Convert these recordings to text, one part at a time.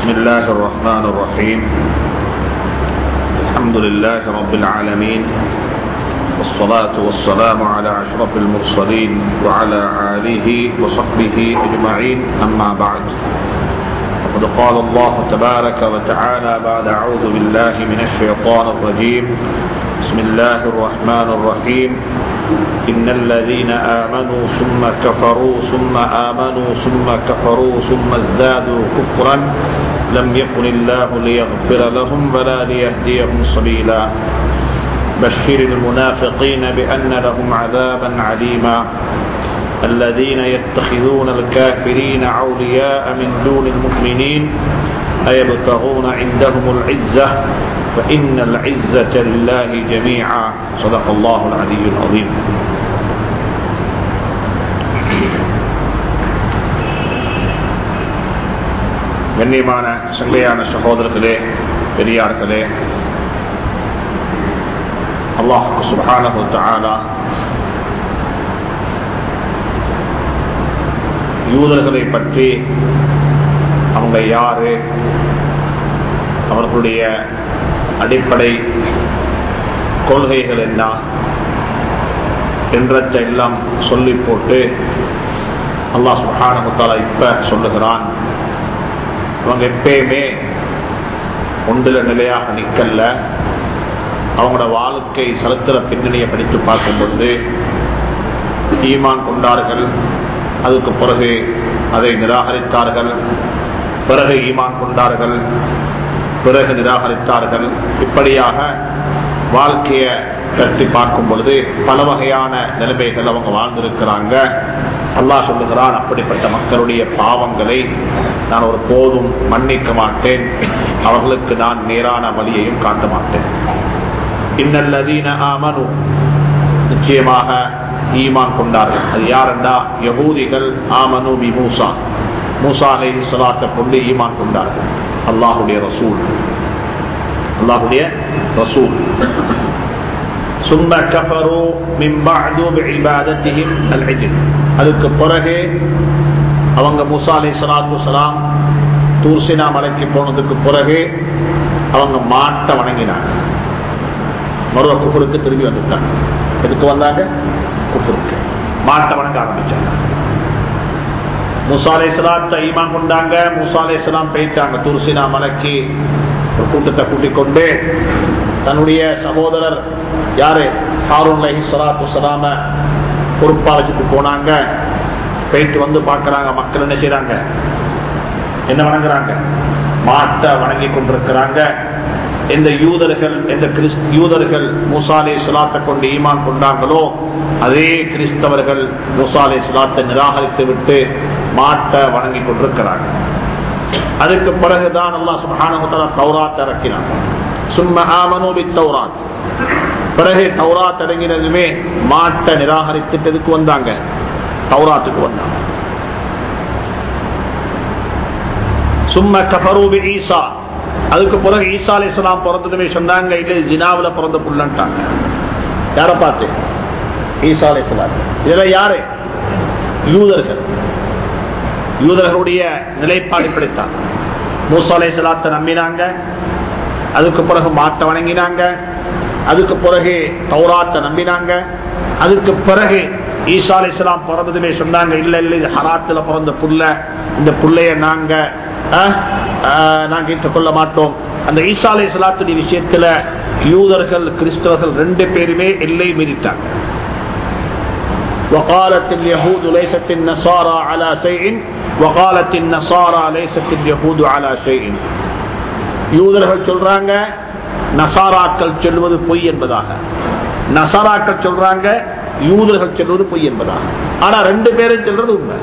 بسم الله الرحمن الرحيم الحمد لله رب العالمين والصلاة والسلام على أشرف المرسلين وعلى آله وصحبه أجمعين أما بعد وقد قال الله تبارك وتعالى بعد أعوذ بالله من الشيطان الرجيم بسم الله الرحمن الرحيم إن الذين آمنوا ثم كفروا ثم آمنوا ثم كفروا ثم ازدادوا كفرا لم يكن الله ليغفر لهم ولا ليهديهم سبيلا بشر المنافقين بأن لهم عذابا عليما الذين يتخذون الكافرين أولياء من دون المؤمنين أيبتغون عندهم العزة فإن العزة لله جميعا صدق الله العلي العظيم கண்ணியமான சங்கையான சகோதரர்களே பெரியார்களே அல்லாஹ் சுபஹானஹு தஆலா யூதர்களை பற்றி அவங்க யாரு அவர்களுடைய அடிப்படை கொள்கைகள் என்ன என்றதை எல்லாம் சொல்லி போட்டு அல்லாஹ் சுஹானமுத்தாலா இப்ப சொல்லுகிறான் அவங்க எப்பயுமே ஒன்றில் நிலையாக நிக்கல்ல அவங்களோட வாழ்க்கை சரித்திர பின்னணியை படித்து பார்க்கும் பொழுது ஈமான் கொண்டார்கள் அதுக்கு பிறகு அதை நிராகரித்தார்கள் பிறகு ஈமான் கொண்டார்கள் பிறகு நிராகரித்தார்கள் இப்படியாக வாழ்க்கையை பற்றி பார்க்கும் பொழுது பல வகையான நிலைமைகள் அவங்க வாழ்ந்திருக்கிறாங்க அல்லாஹ் சொல்லுகிறான் அப்படிப்பட்ட மக்களுடைய பாவங்களை நான் ஒரு போதும் மன்னிக்க மாட்டேன் அவர்களுக்கு நான் நேரான வழியையும் காட்ட மாட்டேன் இன்னல்லதீன ஆமனு நிச்சயமாக ஈமான் கொண்டார்கள் அது யாரெண்டா யகூதிகள் ஆமனு பி மூசா மூசா அலை சலாத்தை கொண்டு ஈமான் கொண்டார்கள் அல்லாஹுடைய ரசூல் அல்லாஹுடைய ரசூல் ثم كفروا من بعد بعبادتهم العجل அதுக்கு பிறகு அவங்க மூசா அலை சலாத்து சலாம் தூர்சினா மலைக்கு போனதுக்கு பிறகு அவங்க மாட்டை வணங்கினாங்க மருவ குஃபருக்கு திரும்பி வந்துட்டாங்க எதுக்கு வந்தாங்க குஃபருக்கு மாட்டை வணங்க ஆரம்பிச்சாங்க முசாலே சலாத்தை ஈமான் கொண்டாங்க முசாலே சலாம் போயிட்டாங்க துருசினா மலைக்கு ஒரு கூட்டத்தை கூட்டிக் கொண்டு தன்னுடைய சகோதரர் யாரு ஹாரூன் லஹி சலாத்து சலாம பொறுப்பா வச்சுட்டு போனாங்க போயிட்டு வந்து பாக்குறாங்க மக்கள் என்ன செய்யறாங்க என்ன வணங்குறாங்க மாட்டை வணங்கி கொண்டிருக்கிறாங்க எந்த யூதர்கள் எந்த யூதர்கள் மூசாலே சுலாத்தை கொண்டு ஈமான் கொண்டாங்களோ அதே கிறிஸ்தவர்கள் மூசாலே சுலாத்தை நிராகரித்து விட்டு மாட்டை வணங்கி கொண்டிருக்கிறாங்க அதுக்கு பிறகுதான் அல்லா சுபஹானமுத்தலா தௌராத் இறக்கினான் சும்ம ஆமனோபி தௌராத் பிறகு தௌராத் இறங்கினதுமே மாட்டை நிராகரித்துட்டதுக்கு வந்தாங்க தௌராத்துக்கு வந்தாங்க சும்ம கபரூபி ஈசா அதுக்கு பிறகு ஈசா அலி இஸ்லாம் பிறந்ததுமே சொன்னாங்க இது ஜினாவில் பிறந்த புள்ளன்ட்டாங்க யார பார்த்து ஈசா அலி இஸ்லாம் இதுல யாரு யூதர்கள் யூதர்களுடைய நிலைப்பாடு இப்படித்தான் மூசா அலை சலாத்தை நம்பினாங்க அதுக்கு பிறகு மாட்டை வணங்கினாங்க அதுக்கு பிறகு தௌராத்தை நம்பினாங்க அதுக்கு பிறகு ஈசா அலி இஸ்லாம் பிறந்ததுமே சொன்னாங்க இல்ல இல்ல இது ஹராத்துல பிறந்த புள்ள இந்த புள்ளைய நாங்க நாங்க ஏற்றுக்கொள்ள மாட்டோம் அந்த ஈசா அலை சலாத்துடைய விஷயத்துல யூதர்கள் கிறிஸ்தவர்கள் ரெண்டு பேருமே எல்லை மீறிட்டாங்க وقالت اليهود ليست النصارى على شيء وقالت النصارى ليست اليهود على شيء யூதர்கள் சொல்றாங்க நசாராக்கள் சொல்வது பொய் என்பதாக நசாராக்கள் சொல்றாங்க யூதர்கள் சொல்வது பொய் என்பதாக ஆனா ரெண்டு பேரும் சொல்றது உண்மை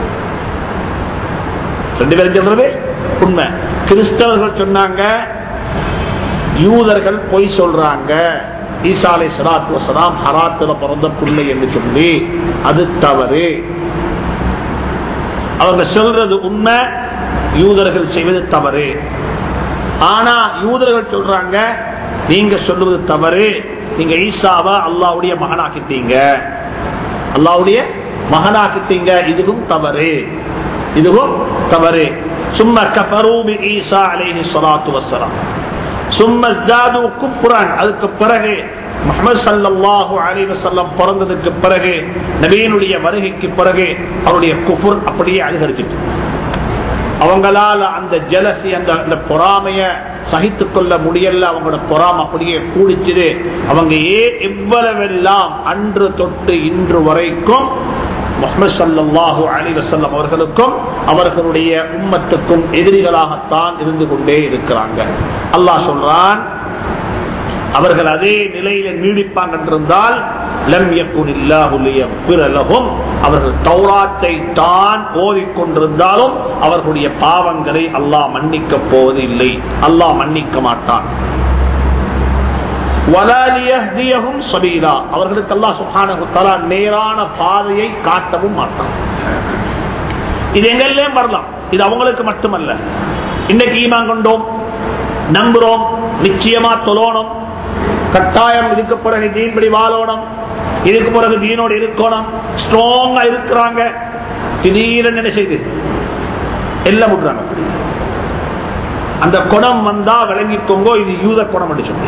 ரெண்டு பேரும் சொல்றது உண்மை கிறிஸ்தவர்கள் சொன்னாங்க யூதர்கள் பொய் சொல்றாங்க ஈசாலை சலாத்து வசலாம் ஹராத்துல பிறந்த பிள்ளை என்று சொல்லி அது தவறு அவங்க சொல்றது உண்மை யூதர்கள் செய்வது தவறு ஆனா யூதர்கள் சொல்றாங்க நீங்க சொல்லுவது தவறு நீங்க ஈசாவா அல்லாவுடைய மகனாக்கிட்டீங்க அல்லாவுடைய மகனாக்கிட்டீங்க இதுவும் தவறு இதுவும் தவறு சும்ம கஃபரூபி ஈசா அலைஹி ஸலாத்து வஸ்ஸலாம் சும்ம ஜாது குப்ரான் அதுக்கு பிறகு முஹம்மது ஸல்லல்லாஹு அலைஹி வஸல்லம் பிறந்ததுக்கு பிறகு நபியினுடைய வருகைக்கு பிறகு அவருடைய குஃபுர் அப்படியே அதிகரிச்சிட்டு அவங்களால அந்த ஜலசி அந்த அந்த பொறாமைய சகித்துக் கொள்ள முடியல அவங்களோட பொறாம அப்படியே கூடிச்சுது அவங்க ஏ எவ்வளவெல்லாம் அன்று தொட்டு இன்று வரைக்கும் முகமது சல்லாஹூ அலி வசல்லம் அவர்களுக்கும் அவர்களுடைய உம்மத்துக்கும் எதிரிகளாகத்தான் இருந்து கொண்டே இருக்கிறாங்க அல்லாஹ் சொல்றான் அவர்கள் அதே நிலையில நீடிப்பாங்க என்றிருந்தால் அவர்கள் தௌராத்தை தான் ஓதிக்கொண்டிருந்தாலும் அவர்களுடைய பாவங்களை அல்லாஹ் மன்னிக்க போவது இல்லை அல்லாஹ் மன்னிக்க மாட்டான் அவர்களுக்கு அல்லா சுகான நேரான பாதையை காட்டவும் மாட்டான் இது எங்கெல்லாம் வரலாம் இது அவங்களுக்கு மட்டுமல்ல இன்னைக்கு ஈமான் கொண்டோம் நம்புறோம் நிச்சயமா தொழணும் கட்டாயம் இதுக்கு பிறகு தீன்படி வாழணும் இதுக்கு பிறகு தீனோடு இருக்கணும் ஸ்ட்ராங்கா இருக்கிறாங்க திடீரென என்ன செய்து எல்லாம் விடுறாங்க அந்த குணம் வந்தா விளங்கிக்கோங்க இது யூத குணம் சொல்லி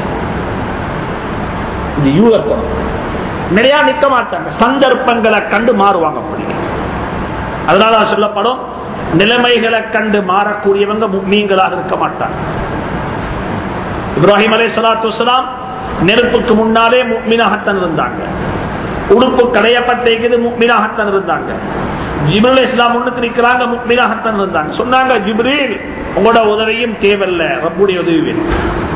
இது யூத குணம் நிறைய நிற்க மாட்டாங்க சந்தர்ப்பங்களை கண்டு மாறுவாங்க அப்படி அதனால சொல்லப்படும் நிலைமைகளை கண்டு மாறக்கூடியவங்க மீன்களாக இருக்க மாட்டாங்க இப்ராஹிம் அலை சலாத்து வலாம் நெருப்புக்கு முன்னாலே முக்மீனாகத்தான் இருந்தாங்க உடுப்பு கடையப்பட்டிருக்குது முக்மீனாகத்தான் இருந்தாங்க ஜிப்ரல் இஸ்லாம் முன்னுக்கு நிற்கிறாங்க முக்மீனாகத்தான் இருந்தாங்க சொன்னாங்க ஜிப்ரீல் உங்களோட உதவியும் தேவையில்ல ரப்புடைய உதவி வேணும்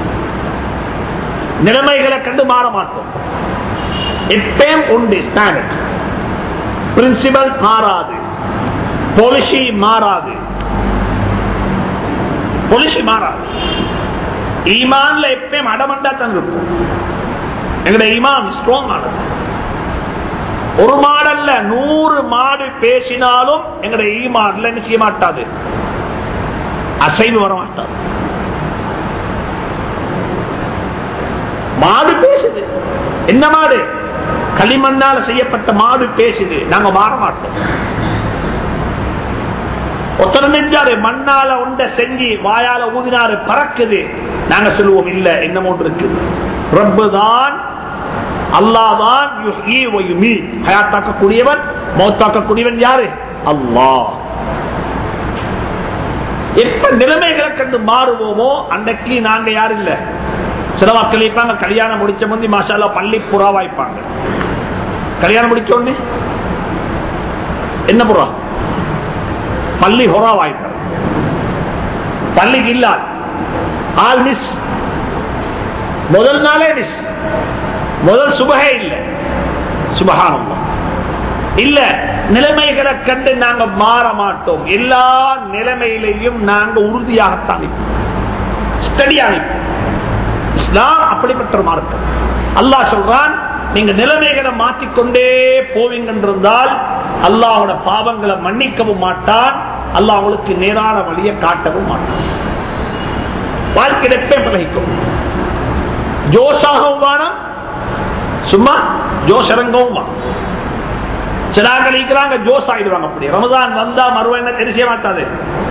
நிலைமைகளை கண்டு மாற மாட்டோம் எப்பயும் உண்டு ஸ்டாண்டர்ட் பிரின்சிபல் மாறாது பாலிசி மாறாது பாலிசி மாறாது ஈமான்ல எப்பயும் அடமண்டா தான் இருக்கும் எங்களுடைய ஈமான் ஸ்ட்ராங் ஆனது ஒரு மாடல்ல நூறு மாடு பேசினாலும் எங்களுடைய ஈமான்ல என்ன செய்ய மாட்டாது அசைவு வர மாட்டாது மாடு பேசுது என்ன மாடு களிமண்ணால செய்யப்பட்ட மாடு பேசுது நாங்க மாற மாட்டோம் ஒருத்தர் நெஞ்சாரு மண்ணால உண்ட செஞ்சு வாயால ஊதினாரு பறக்குது நாங்க சொல்லுவோம் இல்ல என்னமோ இருக்குது ரப்பு தான் அல்லாதான் ஹயாத்தாக்கக்கூடியவன் மௌத்தாக்கக்கூடியவன் யாரு அல்லாஹ் எப்ப நிலைமைகளை கண்டு மாறுவோமோ அன்னைக்கு நாங்க யாரு இல்ல சில மக்கள் இருப்பாங்க கல்யாணம் முடிச்ச முந்தி மாஷால பள்ளி புறா வாய்ப்பாங்க கல்யாணம் முடிச்ச உடனே என்ன புறா பள்ளி ஹொரா வாய்ப்பாங்க பள்ளிக்கு இல்லாது ஆல் மிஸ் முதல் நாளே மிஸ் முதல் சுபகே இல்ல சுபகானம் இல்ல நிலைமைகளை கண்டு நாங்க மாற மாட்டோம் எல்லா நிலைமையிலையும் நாங்க உறுதியாகத்தான் ஸ்டடியா இஸ்லாம் அப்படிப்பட்ட மார்க்கம் அல்லாஹ் சொல்றான் நீங்க நிலைமைகளை மாற்றிக்கொண்டே போவீங்க என்றிருந்தால் அல்லாவோட பாவங்களை மன்னிக்கவும் மாட்டான் அல்லாஹ் அவங்களுக்கு நேரான வழியை காட்டவும் மாட்டான் வாழ்க்கையிடப்பே பழகிக்கும் ஜோஷாகவும் வேணும் சும்மா ஜோஷ் இறங்கவும் சிலாக்கள் இருக்கிறாங்க ஜோஸ் ஆயிடுவாங்க அப்படி ரமதான் வந்தா மறுவ என்ன தெரிய மாட்டாது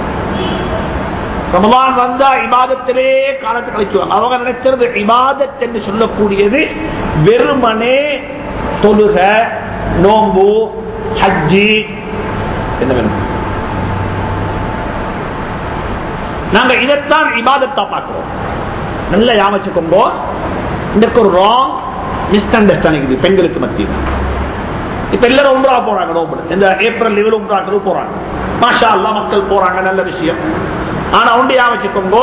ரமதான் வந்தா இபாதத்திலே காலத்தை கழிச்சுவாங்க அவங்க நினைக்கிறது இபாதத் என்று சொல்லக்கூடியது வெறுமனே தொழுக நோம்பு ஹஜ்ஜி என்ன வேணும் நாங்க இதைத்தான் இபாதத்தா பார்க்கிறோம் நல்ல யாமச்சுக்கோங்கோ இதுக்கு ஒரு ராங் மிஸ் அண்டர்ஸ்டாண்டிங் பெண்களுக்கு மத்தியில் இப்ப எல்லாரும் உம்ரா போறாங்க நோம்பு இந்த ஏப்ரல் லீவில் உம்ராக்கள் போறாங்க மாஷா அல்லா மக்கள் போறாங்க நல்ல விஷயம் ஆனா உண்டு யாமச்சுக்கோங்கோ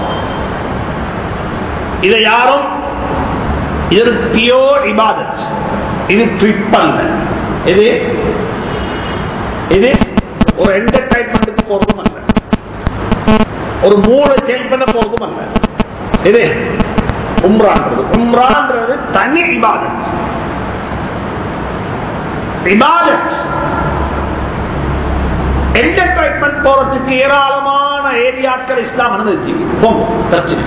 இதை யாரும் இது பியோ இபாதத் இது ட்ரிப் அல்ல இது இது ஒரு என்டர்டைன்மெண்ட்டுக்கு போறதும் அல்ல ஒரு மூளை சேஞ்ச் பண்ண போறதும் அல்ல இது உம்ரான்றது உம்ரான்றது தனி இபாதத் இபாதத் என்டர்டைன்மெண்ட் போறதுக்கு ஏராளமான ஏரியாக்கள் இஸ்லாம் அனுமதிச்சு போங்க பிரச்சனை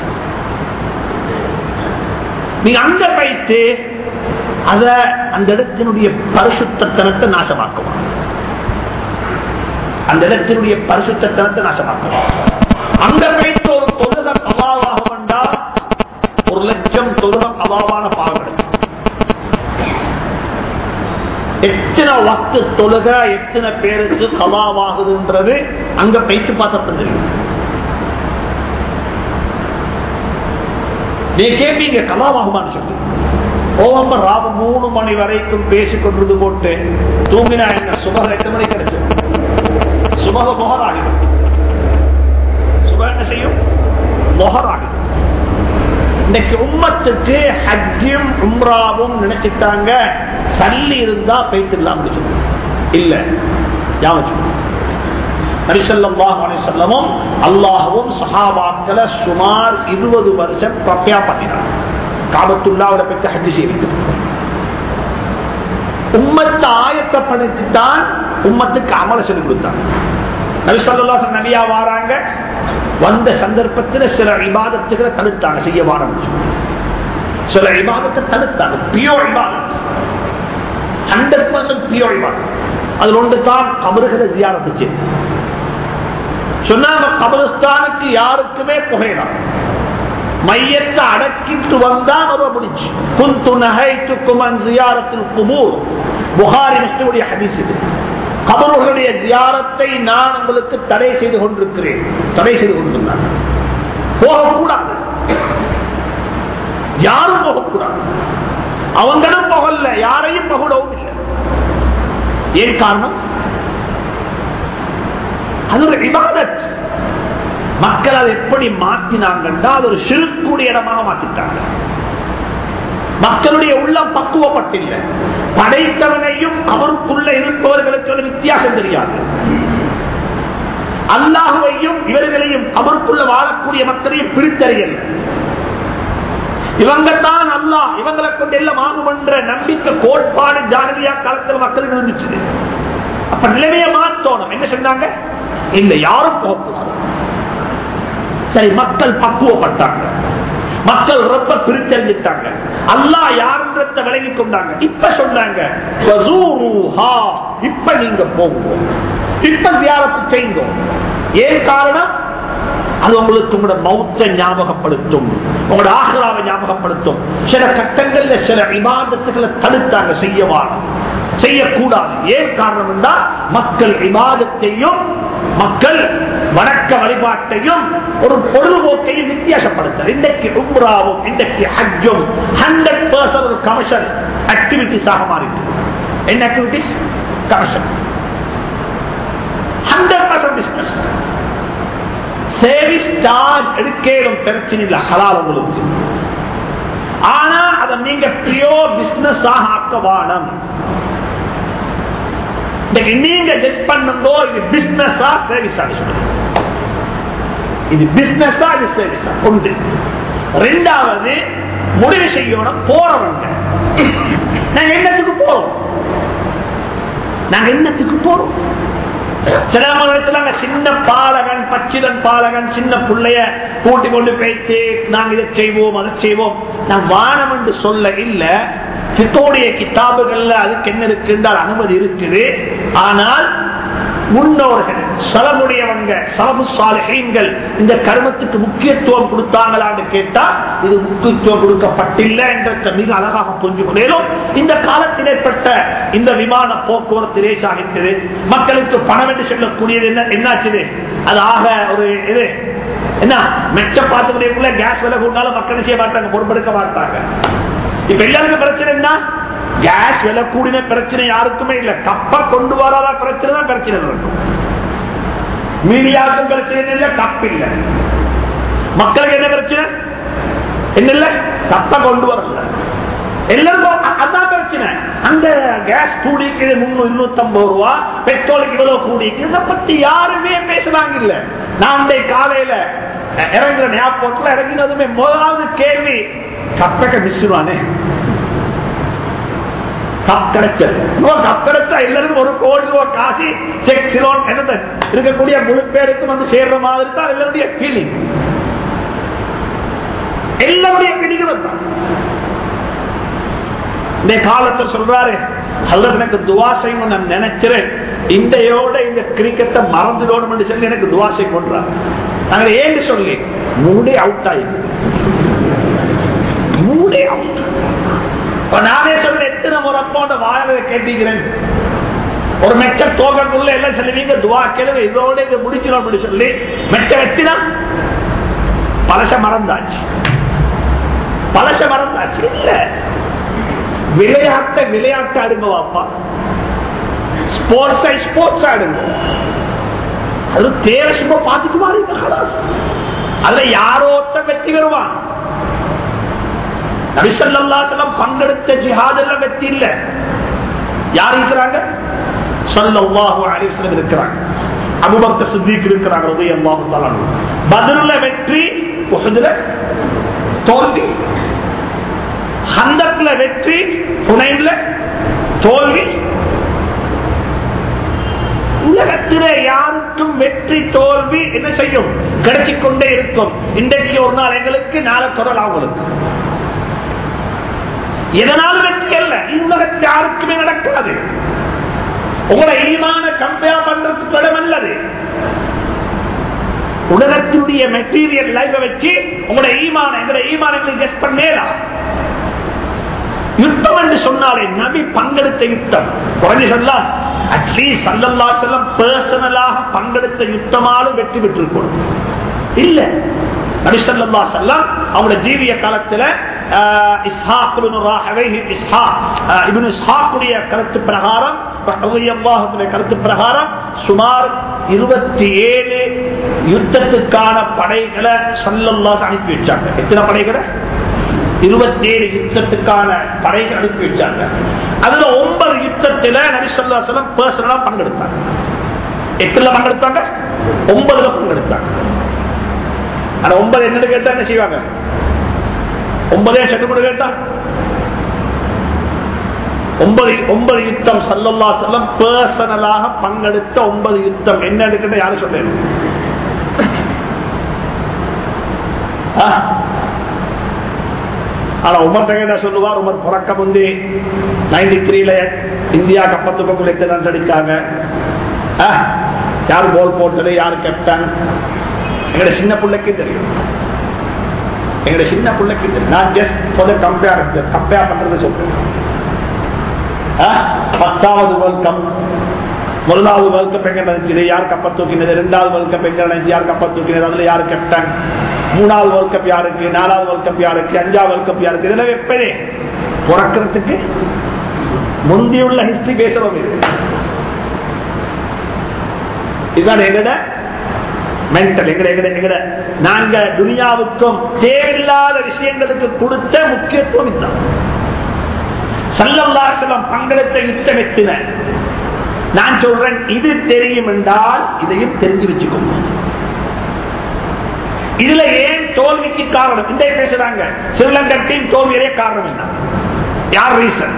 நீங்க அங்க வைத்து அத அந்த இடத்தினுடைய பரிசுத்தனத்தை நாசமாக்குவாங்க அந்த இடத்தினுடைய பரிசுத்தனத்தை நாசமாக்கும் அங்க வைத்து ஒரு தொழுக அபாவாக வந்தால் ஒரு லட்சம் தொழுக அபாவான பாவங்கள் எத்தனை வக்து தொழுக எத்தனை பேருக்கு கலாவாகுதுன்றது அங்க பயிற்சி பார்த்தா தெரியும் நீ கேட்பீங்க கலாவாகுமான்னு சொல்லி ஓவம்ப ராவு மூணு மணி வரைக்கும் பேசிக் கொண்டிருந்து போட்டு தூங்கினா என்ன சுபக எட்டு மணி கிடைக்கும் சுபக மொஹர் ஆகிடும் சுப என்ன செய்யும் மொஹர் ஆகிடும் இன்னைக்கு உம்மத்துக்கு ஹஜ்ஜும் உம்ராவும் நினைச்சிட்டாங்க சல்லி இருந்தா போய்த்திடலாம் இல்ல யாவச்சும் நரிசல்லமும் அல்லாஹவும் சஹாபாக்களை சுமார் இருபது வருஷம் பிரத்யா பண்ணினார் காபத்துள்ளாவோட பற்றி ஹஜ்ஜு செய்து உம்மத்தை ஆயத்தப்படுத்தித்தான் உம்மத்துக்கு அமல சொல்லி கொடுத்தாங்க நபிசல்லா நபியா வாராங்க வந்த சந்தர்ப்பத்தில் சில விவாதத்துகளை தடுத்தாங்க செய்ய வாரம் சில விவாதத்தை தடுத்தாங்க பியோ விவாதம் ஹண்ட்ரட் பர்சன்ட் பியோ விவாதம் அதுல ஒன்று தான் கபறுகளை ஜியாரத்து செய்து சொன்னாங்க கபரஸ்தானுக்கு யாருக்குமே புகையலாம் மையத்தை அடக்கிட்டு வந்தா அவ முடிச்சு குந்து நகைத்து குமன் ஜியாரத்தில் குபூர் புகாரி முஸ்லிமுடைய ஹதீஸ் இது கபர்களுடைய ஜியாரத்தை நான் உங்களுக்கு தடை செய்து கொண்டிருக்கிறேன் தடை செய்து கொண்டிருந்தார் போகக்கூடாது யாரும் போகக்கூடாது அவங்களும் போகல யாரையும் பகுடவும் இல்லை ஏன் காரணம் அது ஒரு விவாதத் மக்கள் அதை எப்படி மாற்றினாங்கன்னா அது ஒரு சிறுக்கூடிய இடமாக மாத்திட்டாங்க மக்களுடைய உள்ளம் பக்குவப்பட்டில்லை படைத்தவனையும் அவருக்குள்ள இருப்பவர்களுக்கு ஒரு வித்தியாசம் தெரியாது அல்லாஹுவையும் இவர்களையும் அவருக்குள்ள வாழக்கூடிய மக்களையும் பிரித்தறியல இவங்க தான் அல்லா இவங்களை கொண்டு எல்லாம் ஆகும் என்ற நம்பிக்கை கோட்பாடு ஜானவியா காலத்தில் மக்களுக்கு இருந்துச்சு அப்ப நிலைமையை மாற்றணும் என்ன சொன்னாங்க இல்ல யாரும் போகக்கூடாது சரி மக்கள் பக்குவப்பட்டாங்க மக்கள் ரொம்ப பிரித்தறிஞ்சிட்டாங்க அல்லா யாருன்றத விளங்கி கொண்டாங்க இப்ப சொன்னாங்க இப்ப நீங்க போகுவோம் இப்ப தியானத்து செய்யுங்க ஏன் காரணம் அது உங்களுக்கு உங்களோட மௌத்த ஞாபகப்படுத்தும் உங்களோட ஆகராவை ஞாபகப்படுத்தும் சில கட்டங்கள்ல சில விவாதத்துகளை தடுத்தாங்க செய்யவான செய்யக்கூடாது ஏன் காரணம் என்றால் மக்கள் விவாதத்தையும் மக்கள் வணக்க வழிபாட்டையும் ஒரு பொழுதுபோக்கையும் வித்தியாசப்படுத்த இன்றைக்கு உம்ராவும் இன்றைக்கு ஹஜ்ஜும் ஹண்ட்ரட் பர்சன்ட் ஒரு கமர்ஷியல் ஆக்டிவிட்டிஸ் ஆக மாறிட்டு என்ன activities commercial hundred percent business சேவிஸ் சார்ஜ் எடுக்கலும் பிரச்சனை இல்லை ஹலால் உங்களுக்கு ஆனா அதை நீங்க பிரியோ பிசினஸ் ஆக ஆக்கவானம் நீங்க ஜட்ஜ் பண்ணுங்கோ இது பிசினஸா சர்வீஸா இது பிசினஸா இது சர்வீஸா ஒன்று ரெண்டாவது முடிவு செய்யணும் போறவங்க நாங்க என்னத்துக்கு போறோம் நாங்க என்னத்துக்கு போறோம் சில மதத்துல சின்ன பாலகன் பச்சிதன் பாலகன் சின்ன பிள்ளைய கூட்டி கொண்டு போய்த்து நாங்க இதை செய்வோம் அதை செய்வோம் நான் வானம் என்று சொல்ல இல்ல கித்தோடைய கிதாபுகள்ல அதுக்கு என்ன இருக்குன்றால் அனுமதி இருக்குது ஆனால் முன்னோர்கள் சலமுடையவங்க சலபு சாலைகள் இந்த கர்மத்துக்கு முக்கியத்துவம் கொடுத்தாங்களான்னு கேட்டா இது முக்கியத்துவம் கொடுக்கப்பட்டில்லை என்ற மிக அழகாக புரிஞ்சு மேலும் இந்த காலத்தில் ஏற்பட்ட இந்த விமான போக்குவரத்து ரேசாகின்றது மக்களுக்கு பணம் என்று சொல்லக்கூடியது என்ன என்னாச்சுது அது ஆக ஒரு இது என்ன மெச்ச பார்த்துக்கூடிய கேஸ் விலை கூட்டாலும் மக்கள் செய்ய மாட்டாங்க பொறுப்பெடுக்க மாட்டாங்க இப்ப எல்லாருக்கும் பிரச்சனை என்ன கேஸ் விலை கூடின பிரச்சனை யாருக்குமே இல்ல கப்ப கொண்டு வராத பிரச்சனை தான் பிரச்சனை இருக்கும் மீடியாவுக்கும் பிரச்சனை இல்ல கப் இல்ல மக்களுக்கு என்ன பிரச்சனை என்ன இல்ல கப்ப கொண்டு வரல எல்லாருக்கும் அதான் பிரச்சனை அந்த கேஸ் கூடிக்கு முன்னூறு இருநூத்தி ஐம்பது ரூபா பெட்ரோலுக்கு இவ்வளவு கூடிக்கு இதை பத்தி யாருமே பேசுறாங்க இல்ல நான் காலையில இறங்குற ஏர்போர்ட்ல இறங்கினதுமே முதலாவது கேள்வி கப்பக்க மிஸ்வானே கப் கிடைச்சது கப் கிடைச்சா எல்லாருக்கும் ஒரு கோடி ரூபாய் காசி செக் சிலோன் என்ன இருக்கக்கூடிய முழு பேருக்கும் வந்து சேர்ற மாதிரி தான் எல்லாருடைய ஃபீலிங் எல்லாருடைய பிடிக்கிறது தான் இந்த காலத்தில் சொல்றாரு அல்லது எனக்கு துவா செய்யணும் நான் நினைக்கிறேன் இந்தையோட இந்த கிரிக்கெட்டை மறந்துடணும் சொல்லி எனக்கு துவாசை கொண்டார் நாங்கள் ஏன்னு சொல்லி மூடே அவுட் ஆயிருக்கு மூடே அவுட் நானே சொல்ல எத்தனை முறை போன்ற வாழவை கேட்டீங்கிறேன் ஒரு மெச்ச தோகக்குள்ள எல்லாம் சொல்லுவீங்க துவா கேளுங்க இதோட இதை முடிக்கணும் அப்படின்னு சொல்லி மெச்ச வெட்டினா பழச மறந்தாச்சு பழச மறந்தாச்சு இல்ல விளையாட்ட விளையாட்டு ஆடுங்க வாப்பா ஸ்போர்ட்ஸ் ஸ்போர்ட்ஸ் ஆடுங்க அது தேர சும்மா பார்த்துட்டு மாறிங்க அதுல யாரோ ஒருத்தன் வெற்றி பெறுவான் நபிசல்லாசலம் பங்கெடுத்த ஜிஹாதுல வெற்றி இல்ல யார் இருக்கிறாங்க சல்லாஹு அலிவசலம் இருக்கிறாங்க அபுபக்த சித்திக் இருக்கிறாங்க ரலியல்லாஹு தஆலா பத்ர்ல வெற்றி உஹதுல தோல்வி ஹந்தக்ல வெற்றி ஹுனைன்ல தோல்வி உலகத்திலே யாருக்கும் வெற்றி தோல்வி என்ன செய்யும் கிடைச்சிக் கொண்டே இருக்கும் இன்றைக்கு ஒரு நாள் எங்களுக்கு நாளை தொடர் அவங்களுக்கு எதனால் வெற்றி அல்ல உலகத்தில் யாருக்குமே நடக்காது உங்களை ஈமான கம்பேர் பண்றதுக்கு இடம் அல்லது உலகத்தினுடைய மெட்டீரியல் லைஃபை வச்சு உங்களோட ஈமான எங்களோட ஈமான கெஸ்ட் பண்ணேலா யுத்தம் என்று சொன்னாலே நபி பங்கெடுத்த யுத்தம் குறைஞ்சு சொல்லலாம் அட்லீஸ்ட் சல்லல்லா செல்லம் பர்சனலாக பங்கெடுத்த யுத்தமாலும் வெற்றி பெற்றிருக்கணும் இல்ல நபி சல்லல்லா செல்லம் அவங்களோட ஜீவிய காலத்துல கருத்து பிரகாரம் கருத்து பிரகாரம் சுமார் இருபத்தி ஏழு யுத்தத்துக்கான படைகளை சல்லல்லாக அனுப்பி வச்சாங்க எத்தனை படைகளை இருபத்தி ஏழு யுத்தத்துக்கான படைகள் அனுப்பி வச்சாங்க அதுல ஒன்பது யுத்தத்துல நபிசல்லாசலம் பர்சனலா பங்கெடுத்தாங்க எட்டுல பங்கெடுத்தாங்க ஒன்பதுல பங்கெடுத்தாங்க ஆனா ஒன்பது என்னன்னு கேட்டா என்ன செய்வாங்க ஒன்பதே செட்டு கூட கேட்டா ஒன்பது ஒன்பது யுத்தம் சல்லல்லா செல்லம் பர்சனலாக பங்கெடுத்த ஒன்பது யுத்தம் என்ன கேட்ட யாரும் சொல்ல ஆனா உமர் என்ன சொல்லுவார் உமர் பிறக்க முந்தி நைன்டி த்ரீல இந்தியா கப்பத்துக்குள்ள எத்தனை ரன்ஸ் அடிச்சாங்க யாரு கோல் போட்டது யாரு கேப்டன் எங்கட சின்ன பிள்ளைக்கு தெரியும் எங்கட சின்ன பிள்ளைக்கு தெரியும் நான் ஜஸ்ட் பொது கம்பேர் கம்பேர் பண்றது சொல்றேன் பத்தாவது வேர்ல்ட் கப் முதலாவது வேர்ல்ட் கப் எங்க நடந்துச்சு யார் கப்ப தூக்கினது ரெண்டாவது வேர்ல்ட் கப் எங்க நடந்துச்சு யார் கப்ப தூக்கினது அதுல யாரு கேப்டன் மூணாவது வேர்ல்ட் கப் யாருக்கு நாலாவது வேர்ல்ட் கப் யாருக்கு அஞ்சாவது வேர்ல்ட் கப் யாருக்கு இதுல வெப்பனே பிறக்கிறதுக்கு முந்தியுள்ள ஹிஸ்டரி பேசுறோம் இது இதுதான் எங்கட மென்டல் எங்கட எங்கட எங்கட நாங்க துனியாவுக்கும் தேவையில்லாத விஷயங்களுக்கு கொடுத்த முக்கியத்துவம் இதுதான் சல்லல்லாசலம் பங்கெடுத்த யுத்தம் எத்தின நான் சொல்றேன் இது தெரியும் என்றால் இதையும் தெரிஞ்சு வச்சுக்கோங்க இதுல ஏன் தோல்விக்கு காரணம் இந்த பேசுறாங்க ஸ்ரீலங்கா டீம் தோல்வியிலே காரணம் என்ன யார் ரீசன்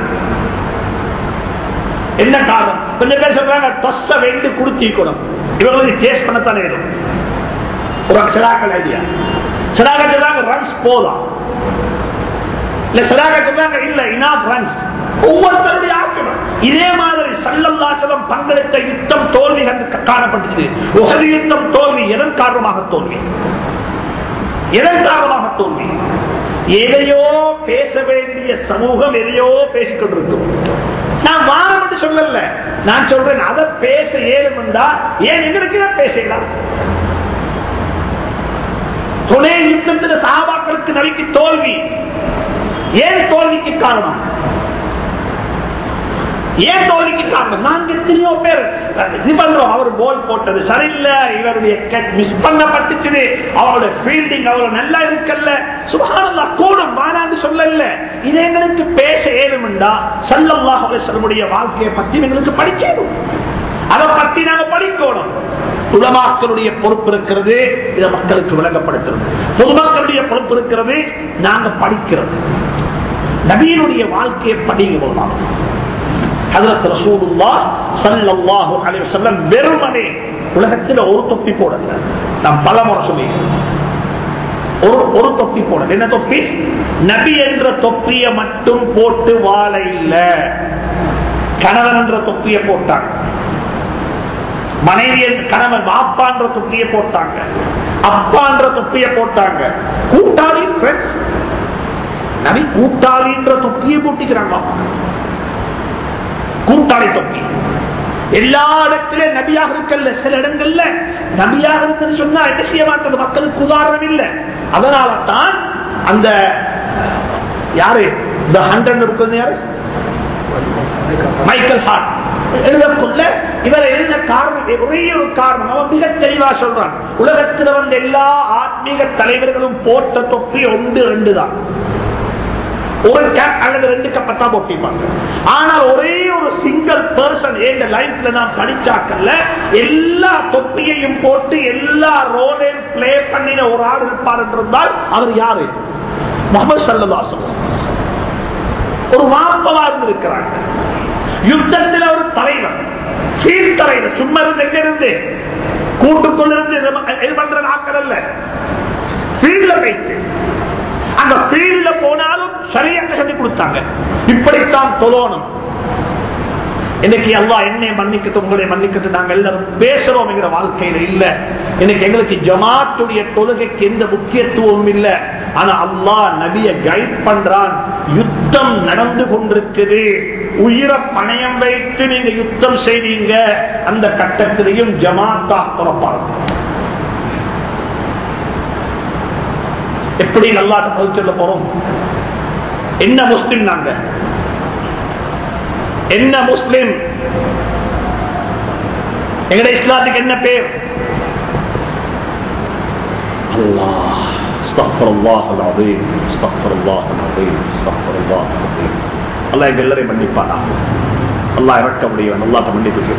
என்ன காரணம் கொஞ்சம் பேர் சொல்றாங்க தொச வெண்டு குடுத்திக்கணும் இவங்களுக்கு சேஸ் பண்ணத்தானே வேணும் ஒரு சிலாக்கள் ஐடியா சிலாக்கள் சொல்றாங்க ரன்ஸ் போலாம் இல்ல சிலாக்கள் சொல்றாங்க இல்ல இனாப் ரன்ஸ் ஒவ்வொருத்தருடைய ஆக்கிரம் இதே மாதிரி சல்லல்லாசலம் பங்கெடுத்த யுத்தம் தோல்வி காணப்பட்டது உகது யுத்தம் தோல்வி எதன் காரணமாக தோல்வி எதன் காரணமாக தோல்வி எதையோ பேச வேண்டிய சமூகம் எதையோ பேசிக்கொண்டிருக்கும் நான் வாரம் என்று சொல்லல நான் சொல்றேன் அதை பேச ஏழுமெண்டா ஏன் எங்களுக்கு பேசலாம் துணை யுத்தத்தில் சாபாக்களுக்கு நபிக்கு தோல்வி ஏன் தோல்விக்கு காரணம் ஏன் தோல்விக்கு காரணம் நாங்க எத்தனையோ பேர் இது பண்றோம் அவர் போல் போட்டது சரியில்லை இவருடைய மிஸ் பண்ணப்பட்டுச்சு அவருடைய ஃபீல்டிங் அவ்வளவு நல்லா இருக்கல்ல சுபானல்லா கூடும் வானான்னு சொல்லல இது எங்களுக்கு பேச ஏழுமெண்டா சல்லல்லாஹ் அவர்களுடைய வாழ்க்கையை பத்தி எங்களுக்கு படிச்சேடும் அதை பத்தி நாங்க படிக்கணும் உலமாக்களுடைய பொறுப்பு இருக்கிறது இதை மக்களுக்கு விளங்கப்படுத்துறது பொதுமக்களுடைய பொறுப்பு இருக்கிறது நாங்க படிக்கிறது நபியினுடைய வாழ்க்கையை படிங்க போலாம் வெறுமனே உலகத்தில் ஒரு தொப்பி போடல நான் பல முறை சொல்லி ஒரு ஒரு தொப்பி போடல என்ன தொப்பி நபி என்ற தொப்பிய மட்டும் போட்டு வாழ இல்ல கணவன் என்ற தொப்பிய போட்டாங்க மனைவியன் கணவன் வாப்பான்ற தொப்பியை போட்டாங்க அப்பான்ற தொப்பியை போட்டாங்க கூட்டாளி ஃப்ரெண்ட்ஸ் நபி கூட்டாளின்ற தொப்பியை போட்டிக்கிறாங்க கூட்டாளி தொப்பி எல்லா இடத்திலும் நபியாக இருக்கல்ல சில இடங்கள்ல நபியாக இருக்குன்னு சொன்னா என்ன செய்ய மாட்டது மக்களுக்கு உதாரணம் இல்லை அதனால தான் அந்த யாரு இந்த ஹண்ட்ரட் இருக்குது யாரு மைக்கேல் ஹார்ட் எழுதக்குள்ள இவர் எழுத காரணம் ஒரே ஒரு காரணம் அவன் மிக தெளிவா சொல்றான் உலகத்தில் வந்த எல்லா ஆத்மீக தலைவர்களும் போட்ட தொப்பி ஒன்று ரெண்டு தான் ஒரு கேப் அல்லது ரெண்டு கப்பத்தான் போட்டிருப்பாங்க ஆனால் ஒரே ஒரு சிங்கிள் பர்சன் எங்க லைஃப்ல நான் படிச்சாக்கல்ல எல்லா தொப்பியையும் போட்டு எல்லா ரோலையும் பிளே பண்ணின ஒரு ஆள் இருப்பார் என்றிருந்தால் அவர் யாரு முகமது சல்லதாசன் ஒரு வாப்பவா இருந்திருக்கிறாங்க யுத்தத்தில் ஒரு தலைவர் ஃபீல்ட் தலைவர் சும்மா இருந்து எங்க இருந்து கூட்டுக்குள்ளிருந்து இது பண்ற நாட்கள் அல்ல ஃபீல்ட்ல போயிட்டு அந்த ஃபீல்ட்ல போனாலும் சரியாக சொல்லி கொடுத்தாங்க இப்படித்தான் தொழணும் இன்னைக்கு அல்லா என்னை மன்னிக்கட்டும் உங்களை மன்னிக்கட்டும் நாங்க எல்லாரும் பேசுறோம்ங்கிற வாழ்க்கையில இல்ல இன்னைக்கு எங்களுக்கு ஜமாத்துடைய தொழுகைக்கு எந்த முக்கியத்துவமும் இல்ல ஆனா அல்லா நபிய கைட் பண்றான் யுத்தம் நடந்து கொண்டிருக்குது உயிரை பணயம் வைத்து நீங்க யுத்தம் செய்வீங்க அந்த கட்டத்திலையும் ஜமாத்தா துறப்பாங்க எப்படி நல்லா பதில் சொல்ல போறோம் என்ன முஸ்லிம் நாங்க என்ன முஸ்லிம் எங்கட இஸ்லாத்துக்கு என்ன பேர் அல்லாஹ் استغفر الله العظيم استغفر الله العظيم استغفر الله العظيم அல்லாஹ் எங்க எல்லாரையும் மன்னிப்பானா அல்லாஹ் இறக்க முடியும் அல்லாஹ் மன்னிப்பு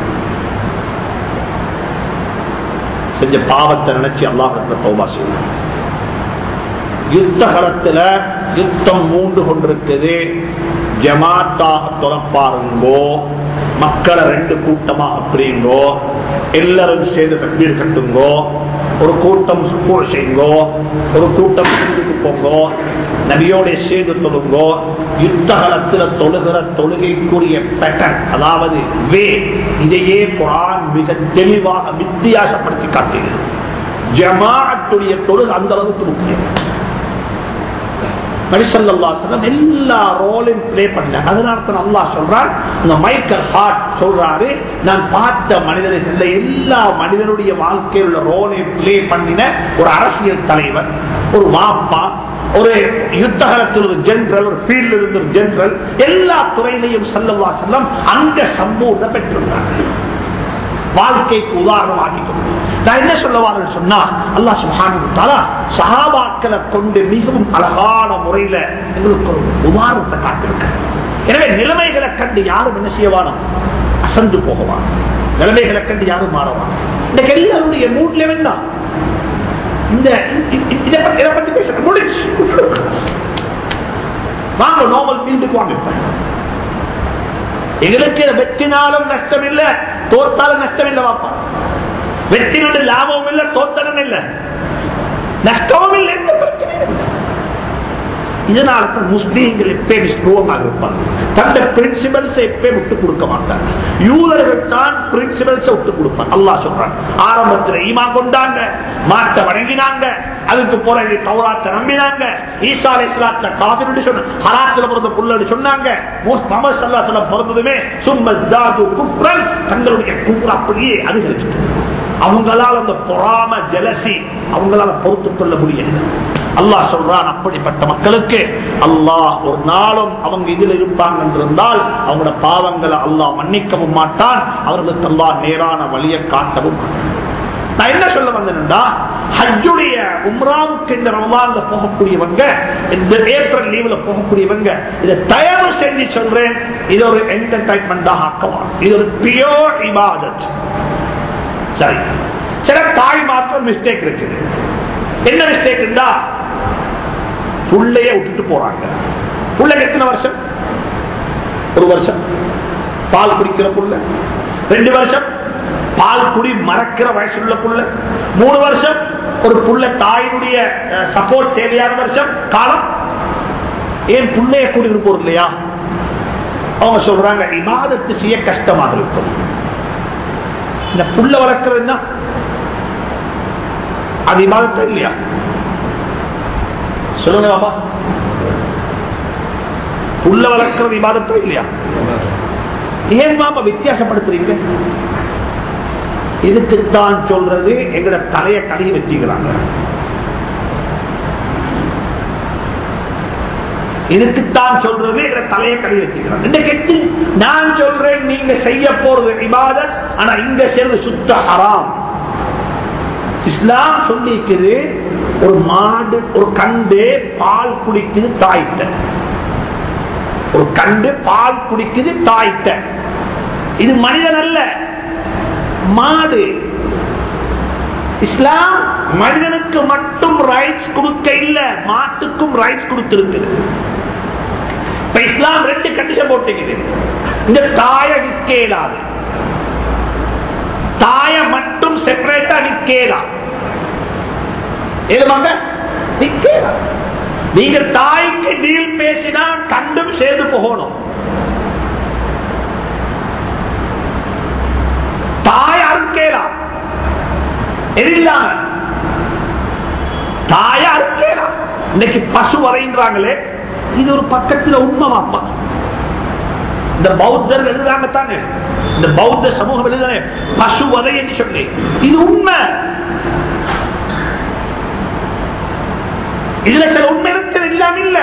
செஞ்ச பாவத்தை நினைச்சு அல்லாஹ் தௌபா செய்யணும் யுத்த களத்துல யுத்தம் மூண்டு கொண்டிருக்குது ஜமாத்தாக துறப்பாருங்கோ மக்களை ரெண்டு கூட்டமா அப்படிங்கோ எல்லாரும் சேர்ந்து தக்பீர் கட்டுங்கோ ஒரு கூட்டம் சுக்கூர் செய்யுங்கோ ஒரு கூட்டம் வீட்டுக்கு போங்கோ நபியோட சேர்ந்து தொழுங்கோ யுத்த காலத்துல தொழுகிற தொழுகைக்குரிய பேட்டர்ன் அதாவது வே இதையே குரான் மிக தெளிவாக வித்தியாசப்படுத்தி காட்டுகிறது ஜமாத்துடைய தொழுகை அந்த அளவுக்கு முக்கியம் நரிசல்லாசனம் எல்லா ரோலையும் பிளே பண்ண அதனால தான் அல்லா சொல்றான் இந்த மைக்கேல் ஹார்ட் சொல்றாரு நான் பார்த்த மனிதர்கள் எல்லா மனிதனுடைய வாழ்க்கையில் உள்ள ரோலையும் பிளே பண்ணின ஒரு அரசியல் தலைவர் ஒரு மாப்பா ஒரு யுத்தகலத்தில் ஒரு ஜெனரல் ஒரு ஃபீல்டில் இருந்த ஒரு ஜெனரல் எல்லா துறையிலையும் செல்லவா செல்லம் அங்க சம்பூர்ணம் பெற்றிருந்தாங்க வாழ்க்கைக்கு உதாரணமாக்கி நான் என்ன சொல்லுவார்கள் சொன்னா அல்லா சுஹானுத்தாலா சஹாபாக்களை கொண்டு மிகவும் அழகான முறையில எங்களுக்கு ஒரு உதாரணத்தை காட்டிருக்க எனவே நிலைமைகளை கண்டு யாரும் என்ன செய்யவானோ அசந்து போகவான் நிலைமைகளை கண்டு யாரும் மாறவான் இந்த எல்லாருடைய மூட்ல வேண்டாம் இந்த இதை பத்தி இதை பத்தி பேச முடிச்சு வாங்க நார்மல் ஃபீல்டுக்கு வாங்க எங்களுக்கு வெற்றினாலும் நஷ்டம் இல்ல தோத்தாலும் நஷ்டம் இல்ல பாப்பா வெற்றினோட லாபமும் இல்ல தோத்தனும் இல்ல நஷ்டமும் இல்லை எந்த பிரச்சனையும் இல்லை இதனால தான் முஸ்லீம்கள் எப்பயும் ஸ்லோகமாக இருப்பாங்க தந்த பிரின்சிபல்ஸ் எப்பயும் விட்டு கொடுக்க மாட்டாங்க யூதர்கள் தான் பிரின்சிபல்ஸ் விட்டு கொடுப்பாங்க அல்லா சொல்றாங்க ஆரம்பத்தில் ஈமா கொண்டாங்க மாட்ட வணங்கினாங்க அதுக்கு பிறகு தௌராத்தை நம்பினாங்க ஈசா அலி இஸ்லாத்த காபிரி சொன்ன ஹராத்துல பிறந்த புள்ளு சொன்னாங்க முகமது சல்லா சொல்லம் பிறந்ததுமே சும்மஸ்தாது குஃப்ரன் தங்களுடைய குஃப்ர அப்படியே அதிகரிச்சுட்டு அவங்களால் அந்த பொறாம ஜலசி அவங்களால பொறுத்துக் கொள்ள முடியல அல்லாஹ் சொல்றான் அப்படிப்பட்ட மக்களுக்கு அல்லாஹ் ஒரு நாளும் அவங்க இதில் இருப்பாங்க என்றிருந்தால் அவங்களோட பாவங்களை அல்லாஹ் மன்னிக்கவும் மாட்டான் அவர்களுக்கு அல்லாஹ் நேரான வழியை காட்டவும் மாட்டான் நான் என்ன சொல்ல வந்தேன்னா ஹஜ்ஜுடைய உம்ராவுக்கு இந்த ரமலான்ல போகக்கூடியவங்க இந்த ஏப்ரல் லீவ்ல போகக்கூடியவங்க இதை தயவு செஞ்சு சொல்றேன் இது ஒரு என்டர்டைன்மெண்டாக ஆக்கலாம் இது ஒரு பியோர் இபாதத் சரி சில தாய் மாத்திரம் மிஸ்டேக் இருக்குது என்ன மிஸ்டேக் இருந்தா புள்ளைய விட்டுட்டு போறாங்க புள்ளைக்கு எத்தனை வருஷம் ஒரு வருஷம் பால் குடிக்கிற புள்ள ரெண்டு வருஷம் பால் குடி மறக்கிற வயசுள்ள புள்ள மூணு வருஷம் ஒரு புள்ள தாயினுடைய சப்போர்ட் தேவையான வருஷம் காலம் ஏன் புள்ளைய கூட்டிட்டு போறது இல்லையா அவங்க சொல்றாங்க இமாதத்து செய்ய கஷ்டமாக இருக்கும் இந்த புல்ல வளர்க்கறது என்ன அது இபாதத்தா இல்லையா சொல்லுங்க பாபா புல்ல வளர்க்கறது இபாதத்தா இல்லையா ஏன் பாபா வித்தியாசப்படுத்துறீங்க இதுக்குத்தான் சொல்றது எங்கட தலைய கழுவி வச்சுக்கிறாங்க இதுக்குத்தான் சொல்றது எங்க தலைய கழுவி வச்சுக்கிறாங்க இந்த கெட்டு நான் சொல்றேன் நீங்க செய்ய போறது இபாதத் ஆனா இங்க சேர்ந்து சுத்த ஹராம் இஸ்லாம் சொல்லிக்குது ஒரு மாடு ஒரு கண்டு பால் குடிக்குது தாய்ட்ட ஒரு கண்டு பால் குடிக்குது தாய்ட்ட இது மனிதன் அல்ல மாடு இஸ்லாம் மனிதனுக்கு மட்டும் ரைட்ஸ் கொடுக்க இல்ல மாட்டுக்கும் ரைட்ஸ் கொடுத்திருக்குது இப்ப இஸ்லாம் ரெண்டு கண்டிஷன் போட்டுக்குது இந்த தாய விற்கலாது தாய மட்டும் செப்பரேட்டா விற்கலாம் ஏதுமாங்க விற்கலாம் நீங்க தாய்க்கு டீல் பேசினா கண்டும் சேர்ந்து போகணும் தாய் அறுக்கலாம் எதிரில்லாம தாய அறுக்கலாம் இன்னைக்கு பசு வரைன்றாங்களே இது ஒரு பக்கத்தில் உண்மை அப்பா இந்த பௌத்தர் எழுதுறாங்க தானே இந்த பௌத்த சமூகம் எழுதுறாங்க பசு வதை என்று சொல்லி இது உண்மை இதுல சில உண்மை இருக்கிறது இல்லாம இல்ல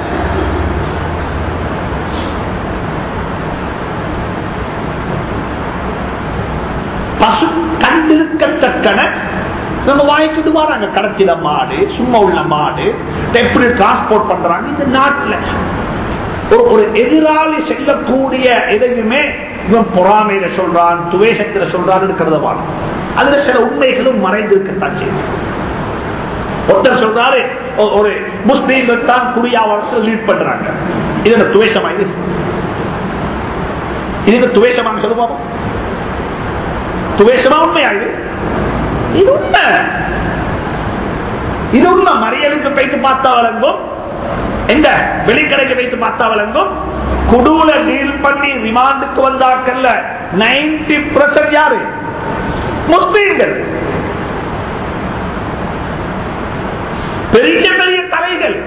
பசு கண்டிருக்கத்தக்கன நம்ம வாங்கிக்கிட்டு வராங்க கடத்தில மாடு சும்மா உள்ள மாடு எப்படி டிரான்ஸ்போர்ட் பண்றாங்க இந்த நாட்டில் ஒரு ஒரு எதிராளி செல்லக்கூடிய எதையுமே இவன் பொறாமையில சொல்றான் துவேஷத்துல சொல்றான் இருக்கிறத வாழும் அதுல சில உண்மைகளும் மறைந்திருக்கத்தான் செய்யும் ஒருத்தர் சொல்றாரு ஒரு முஸ்லீம்கள் தான் குடியாவரத்தை லீட் பண்றாங்க இது துவேஷமா இது இதுக்கு துவேஷமாக சொல்லுவோம் துவேஷமா உண்மையா இது இது உண்மை இது உண்மை மறியலுக்கு போயிட்டு பார்த்தா வழங்கும் எங்க வெளிக்கடைக்கு வைத்து பார்த்தா வழங்கும் குடூல டீல் பண்ணி ரிமாண்டுக்கு வந்தாக்கல்ல நைன்டி பர்சன்ட் யாரு முஸ்லீம்கள் பெரிய பெரிய தலைகள்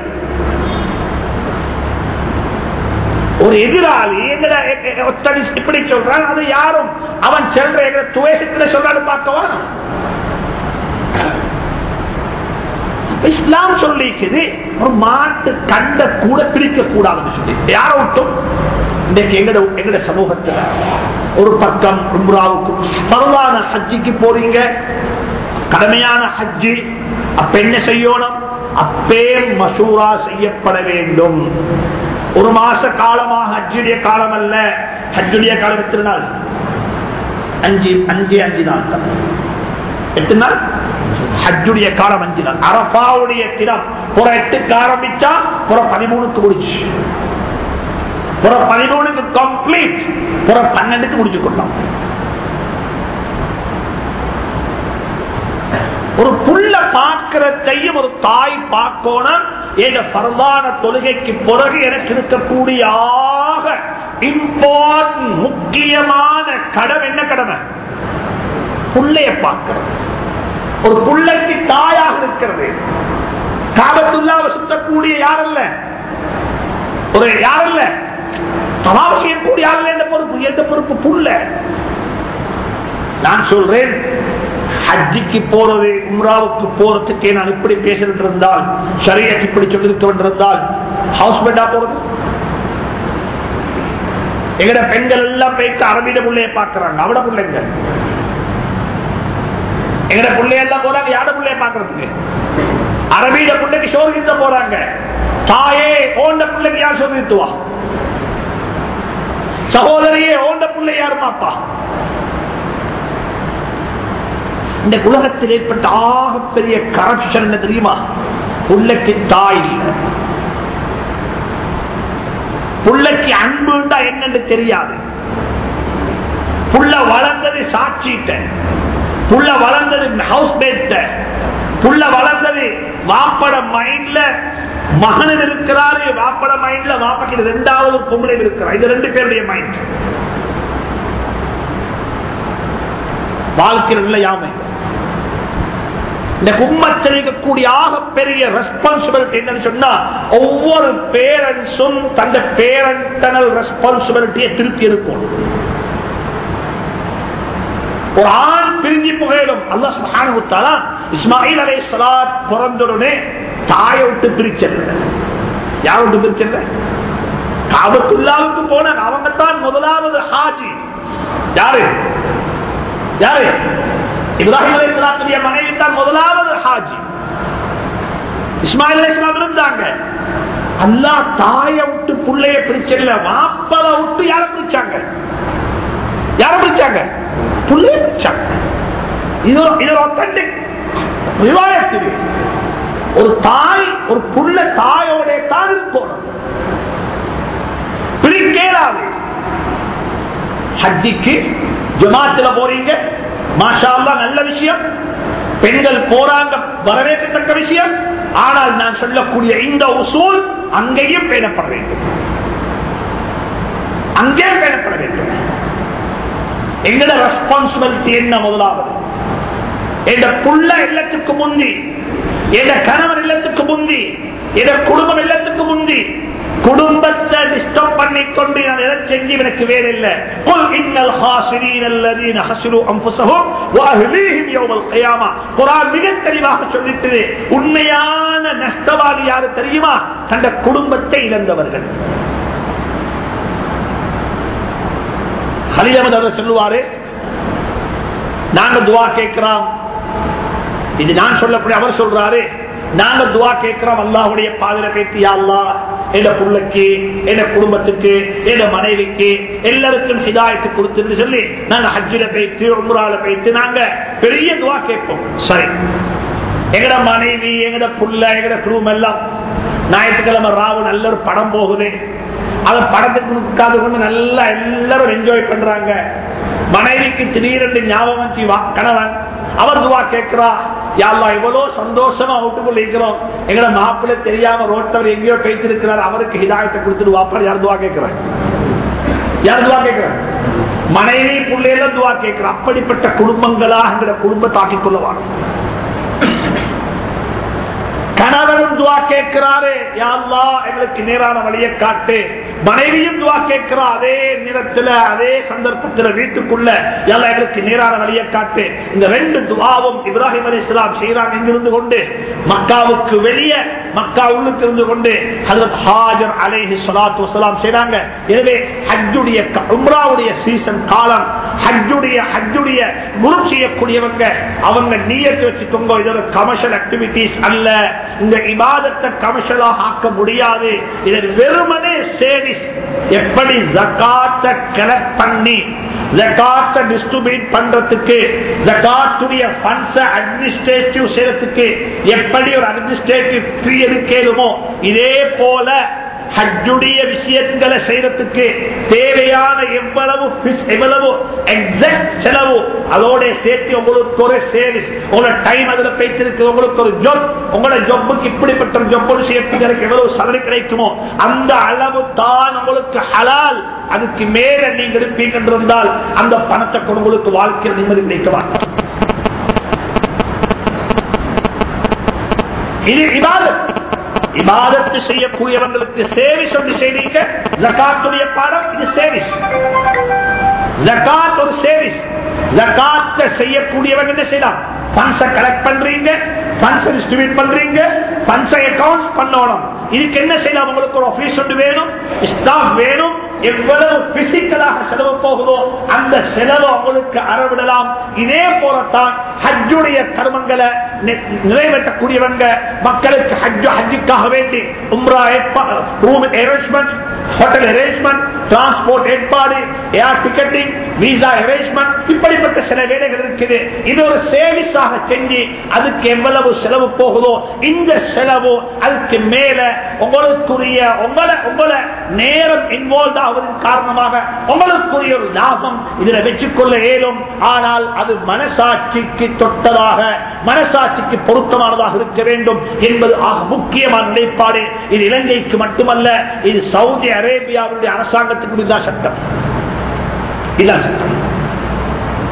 ஒரு எதிராளி இப்படி சொல்றான் அது யாரும் அவன் செல்ற எங்க துவேஷத்துல சொல்றாரு பார்க்கவா இஸ்லாம் சொல்லிக்குது ஒரு மாட்டு கண்ட கூட பிரிக்க கூடாதுன்னு சொல்லி யார விட்டும் இன்றைக்கு எங்கட எங்கட சமூகத்துல ஒரு பக்கம் உம்ராவுக்கு பரவான ஹஜ்ஜிக்கு போறீங்க கடமையான ஹஜ்ஜி அப்ப என்ன செய்யணும் அப்பே மசூரா செய்யப்பட வேண்டும் ஒரு மாச காலமாக ஹஜ்ஜுடைய காலம் அல்ல ஹஜ்ஜுடைய காலம் எத்தனை நாள் அஞ்சு அஞ்சு அஞ்சு நாள் தான் எட்டு நாள் ஹஜ்ஜுடைய காலம் அஞ்சு நாள் அரபாவுடைய தினம் புற எட்டுக்கு ஆரம்பிச்சா புற பதிமூணுக்கு முடிச்சு புற பதிமூணுக்கு கம்ப்ளீட் புற பன்னெண்டுக்கு முடிச்சு கொண்டோம் ஒரு புள்ள பார்க்கிறதையும் ஒரு தாய் பார்க்கணும் என்ற பரவான தொழுகைக்கு பிறகு எனக்கு இருக்கக்கூடிய ஆக இம்பார்ட்டன் முக்கியமான கடமை என்ன கடமை புள்ளைய பார்க்கிறது ஒரு புள்ளைக்கு தாயாக இருக்கிறது காபத்துள்ளாவ சுத்தக்கூடிய யாரல்ல ஒரு யாரல்ல தவாவு செய்யக்கூடிய யாரல்ல என்ற பொறுப்பு எந்த பொறுப்பு புள்ள நான் சொல்றேன் ஹஜ்ஜிக்கு போறது உம்ராவுக்கு போறதுக்கே நான் இப்படி பேசிட்டு இருந்தால் சரியக்கு இப்படி சொல்லிருக்க வேண்டியிருந்தால் ஹவுஸ்பெண்டா போறது எங்கட பெண்கள் எல்லாம் போயிட்டு அரபிட பிள்ளைய பாக்குறாங்க அவட பிள்ளைங்க எங்கட பிள்ளையெல்லாம் போறாங்க யார பிள்ளைய பாக்குறதுக்கு அரபிட பிள்ளைக்கு சோர்கித்த போறாங்க தாயே ஓண்ட பிள்ளைக்கு யார் சோர்கித்துவா சகோதரியே ஓண்ட பிள்ளை யாருமாப்பா இந்த உலகத்தில் ஏற்பட்ட ஆகப்பெரிய கரப்ஷன் என்ன தெரியுமா புள்ளைக்கு தாய் இல்லை புள்ளைக்கு அன்புண்டா என்னன்னு தெரியாது புள்ள வளர்ந்தது சாட்சிட்ட புள்ள வளர்ந்தது ஹவுஸ் மேட்ட புள்ள வளர்ந்தது வாப்பட மைண்ட்ல மகன் இருக்கிறாரு வாப்பட மைண்ட்ல வாப்பக்கு ரெண்டாவது பொம்பளை இருக்கிறார் இது ரெண்டு பேருடைய மைண்ட் வாழ்க்கையில் நிலையாமை இந்த கும்பத்தில் இருக்கக்கூடிய ஆகப்பெரிய ரெஸ்பான்சிபிலிட்டி என்னன்னு சொன்னா ஒவ்வொரு பேரண்ட்ஸும் தந்த பேரண்டனல் ரெஸ்பான்சிபிலிட்டியை திருப்பி இருக்கும் ஒரு ஆண் பிரிஞ்சு புகையிலும் அல்லா சுபானுத்தாலா இஸ்மாயில் அலை சலாத் பிறந்தவுடனே தாயை விட்டு பிரிச்சல்ல யார் விட்டு பிரிச்சல்ல காபத்துல்லாவுக்கு போன அவங்க தான் முதலாவது ஹாஜி யாரு யாரு இப்ராஹிம் அலி இஸ்லாத்துடைய மனைவி தான் முதலாவது ஹாஜி இஸ்மாயில் அலி இஸ்லாம் இருந்தாங்க அல்லா தாய விட்டு புள்ளைய பிரிச்சல மாப்பல விட்டு யார பிரிச்சாங்க யார பிரிச்சாங்க புள்ளைய பிரிச்சாங்க இது இது ஒத்தன்டிக் விவாதத்தில் ஒரு தாய் ஒரு புள்ள தாயோட தான் இருக்கணும் பிரிக்கேலாது ஹஜ்ஜிக்கு ஜமாத்துல போறீங்க மாஷா நல்ல விஷயம் பெண்கள் போறாங்க வரவேற்கத்தக்க விஷயம் ஆனால் நான் சொல்லக்கூடிய இந்த உசூல் அங்கேயும் பேணப்பட வேண்டும் அங்கே பேணப்பட வேண்டும் எங்கட ரெஸ்பான்சிபிலிட்டி என்ன முதலாவது எந்த புள்ள இல்லத்துக்கு முந்தி எந்த கணவன் இல்லத்துக்கு முந்தி எந்த குடும்பம் இல்லத்துக்கு முந்தி குடும்பத்தை டிஸ்டர்ப் பண்ணி கொண்டு நான் எதை செஞ்சு எனக்கு வேற இல்ல قل ان الخاسرين الذين خسروا انفسهم واهليهم يوم القيامه குர்ஆன் மிக தெளிவாக சொல்லிட்டது உண்மையான நஷ்டவாளி யாரு தெரியுமா தந்த குடும்பத்தை இழந்தவர்கள் ஹலிலமது அவர் சொல்லுவாரு நாங்க துவா கேட்கிறோம் இது நான் சொல்லக்கூடிய அவர் சொல்றாரு நாங்க துவா கேட்கிறோம் அல்லாஹுடைய பாதிர பேத்தியா அல்லா என் பிள்ளைக்கு என் குடும்பத்துக்கு என் மனைவிக்கு எல்லாருக்கும் ஹிதாயத்து கொடுத்துன்னு சொல்லி நாங்க ஹஜ்ஜில போயிட்டு உம்ரால போயிட்டு நாங்க பெரிய துவா கேட்போம் சரி எங்கட மனைவி எங்கட புள்ள எங்கட குடும்பம் எல்லாம் ஞாயிற்றுக்கிழமை ராவு நல்ல ஒரு படம் போகுது அந்த படத்துக்கு உட்கார்ந்து கொண்டு நல்லா எல்லாரும் என்ஜாய் பண்றாங்க மனைவிக்கு திடீரென்று ஞாபகம் வச்சு கணவன் அவர் துவா கேட்கிறா யாழ்லா இவ்வளவு சந்தோஷமா வீட்டுக்குள்ள இருக்கிறோம் எங்கட மாப்பிள்ளை தெரியாம ரோட்டவர் எங்கேயோ பேசிருக்கிறார் அவருக்கு ஹிதாயத்தை கொடுத்துட்டு வாப்பா யார் துவா கேட்கிறார் யார் துவா கேட்கிறார் மனைவி பிள்ளையில துவா கேட்கிற அப்படிப்பட்ட குடும்பங்களா எங்கட குடும்பத்தை ஆக்கிக் கொள்ளவாங்க கணவனும் துவா கேட்கிறாரு யாழ்லா எங்களுக்கு நேரான வழியை காட்டு மனைவியும் துவா கேட்கிறா அதே நேரத்தில் அதே சந்தர்ப்பத்தில் வீட்டுக்குள்ள எல்லாம் எங்களுக்கு நேரான வழியை காட்டு இந்த ரெண்டு துவாவும் இப்ராஹிம் அலி இஸ்லாம் செய்யறாங்க இங்கிருந்து கொண்டு மக்காவுக்கு வெளியே மக்கா உள்ளுக்கு இருந்து கொண்டு ஹசரத் ஹாஜர் அலேஹி சலாத்து வசலாம் செய்யறாங்க எனவே ஹஜ்ஜுடைய உம்ராவுடைய சீசன் காலம் ஹஜ்ஜுடைய ஹஜ்ஜுடைய குரு செய்யக்கூடியவங்க அவங்க நீயத்து வச்சுக்கோங்க இதோட கமர்ஷியல் ஆக்டிவிட்டிஸ் அல்ல இந்த இபாதத்தை கமர்ஷியலாக ஆக்க முடியாது இதை வெறுமனே சேவிஸ் எப்படி ஜக்காத்தை கலெக்ட் பண்ணி ஜக்காத்தை டிஸ்ட்ரிபியூட் பண்றதுக்கு ஜக்காத்துடைய ஃபண்ட்ஸை அட்மினிஸ்ட்ரேட்டிவ் செய்யறதுக்கு எப்படி ஒரு அட்மினிஸ்ட்ரேட்டிவ் ஃபீ எடுக்கலுமோ இதே போல ஹஜ்ஜுடைய விஷயங்களை செய்யறதுக்கு தேவையான எவ்வளவு எவ்வளவு எக்ஸாக்ட் செலவு அதோட சேர்த்து உங்களுக்கு ஒரு சேவிஸ் உங்களோட டைம் அதுல போயிட்டு உங்களுக்கு ஒரு ஜொப் உங்களோட ஜொப்புக்கு இப்படிப்பட்ட ஒரு ஜொப்போடு செய்யறதுக்கு எவ்வளவு சலனை கிடைக்குமோ அந்த அளவு தான் உங்களுக்கு ஹலால் அதுக்கு மேல நீங்க எடுப்பீங்க இருந்தால் அந்த பணத்தை கொண்டு உங்களுக்கு வாழ்க்கையில் நிம்மதி கிடைக்கவா இது இபாதத் இபாதத்து செய்யக்கூடியவங்களுக்கு சேவிஸ் ஒன்று செய்வீங்க ஜக்காத்துடைய பாடம் இது சேவிஸ் ஜக்காத் ஒரு சேவிஸ் ஜக்காத்த செய்யக்கூடியவங்க என்ன செய்யலாம் பன்ஸை கலெக்ட் பண்றீங்க பன்ஸை டிஸ்ட்ரிபியூட் பண்றீங்க பன்ஸை அக்கௌண்ட்ஸ் பண்ணணும் இதுக்கு என்ன செய்யலாம் உங்களுக்கு ஒரு ஆபீஸ் ஒன்று வேணும் ஸ்டாஃப் வேணும் எவ்வளவு பிசிக்கலாக செலவு போகுதோ அந்த செலவு அவங்களுக்கு அறவிடலாம் இதே போலத்தான் ஹஜ்ஜுடைய கர்மங்களை நிறைவேற்றக்கூடியவங்க மக்களுக்கு ஹஜ்ஜு ஹஜ்ஜுக்காக வேண்டி உம்ரா room arrangement hotel arrangement transport ஏற்பாடு ஏர் டிக்கெட்டிங் விசா அரேஞ்ச்மெண்ட் இப்படிப்பட்ட சில வேலைகள் இருக்குது இது ஒரு சேவிஸாக செஞ்சு அதுக்கு எவ்வளவு செலவு போகுதோ இந்த செலவு அதுக்கு மேல உங்களுக்குரிய உங்களை உங்களை நேரம் இன்வால்வ் ஆவதன் காரணமாக உங்களுக்குரிய ஒரு லாபம் இதுல வச்சுக்கொள்ள இயலும் ஆனால் அது மனசாட்சிக்கு தொட்டதாக மனசாட்சிக்கு பொருத்தமானதாக இருக்க வேண்டும் என்பது ஆக முக்கியமான நிலைப்பாடு இது இலங்கைக்கு மட்டுமல்ல இது சவுதி அரேபியாவுடைய அரசாங்கத்துக்கு இதுதான் சட்டம் இதுதான் சட்டம்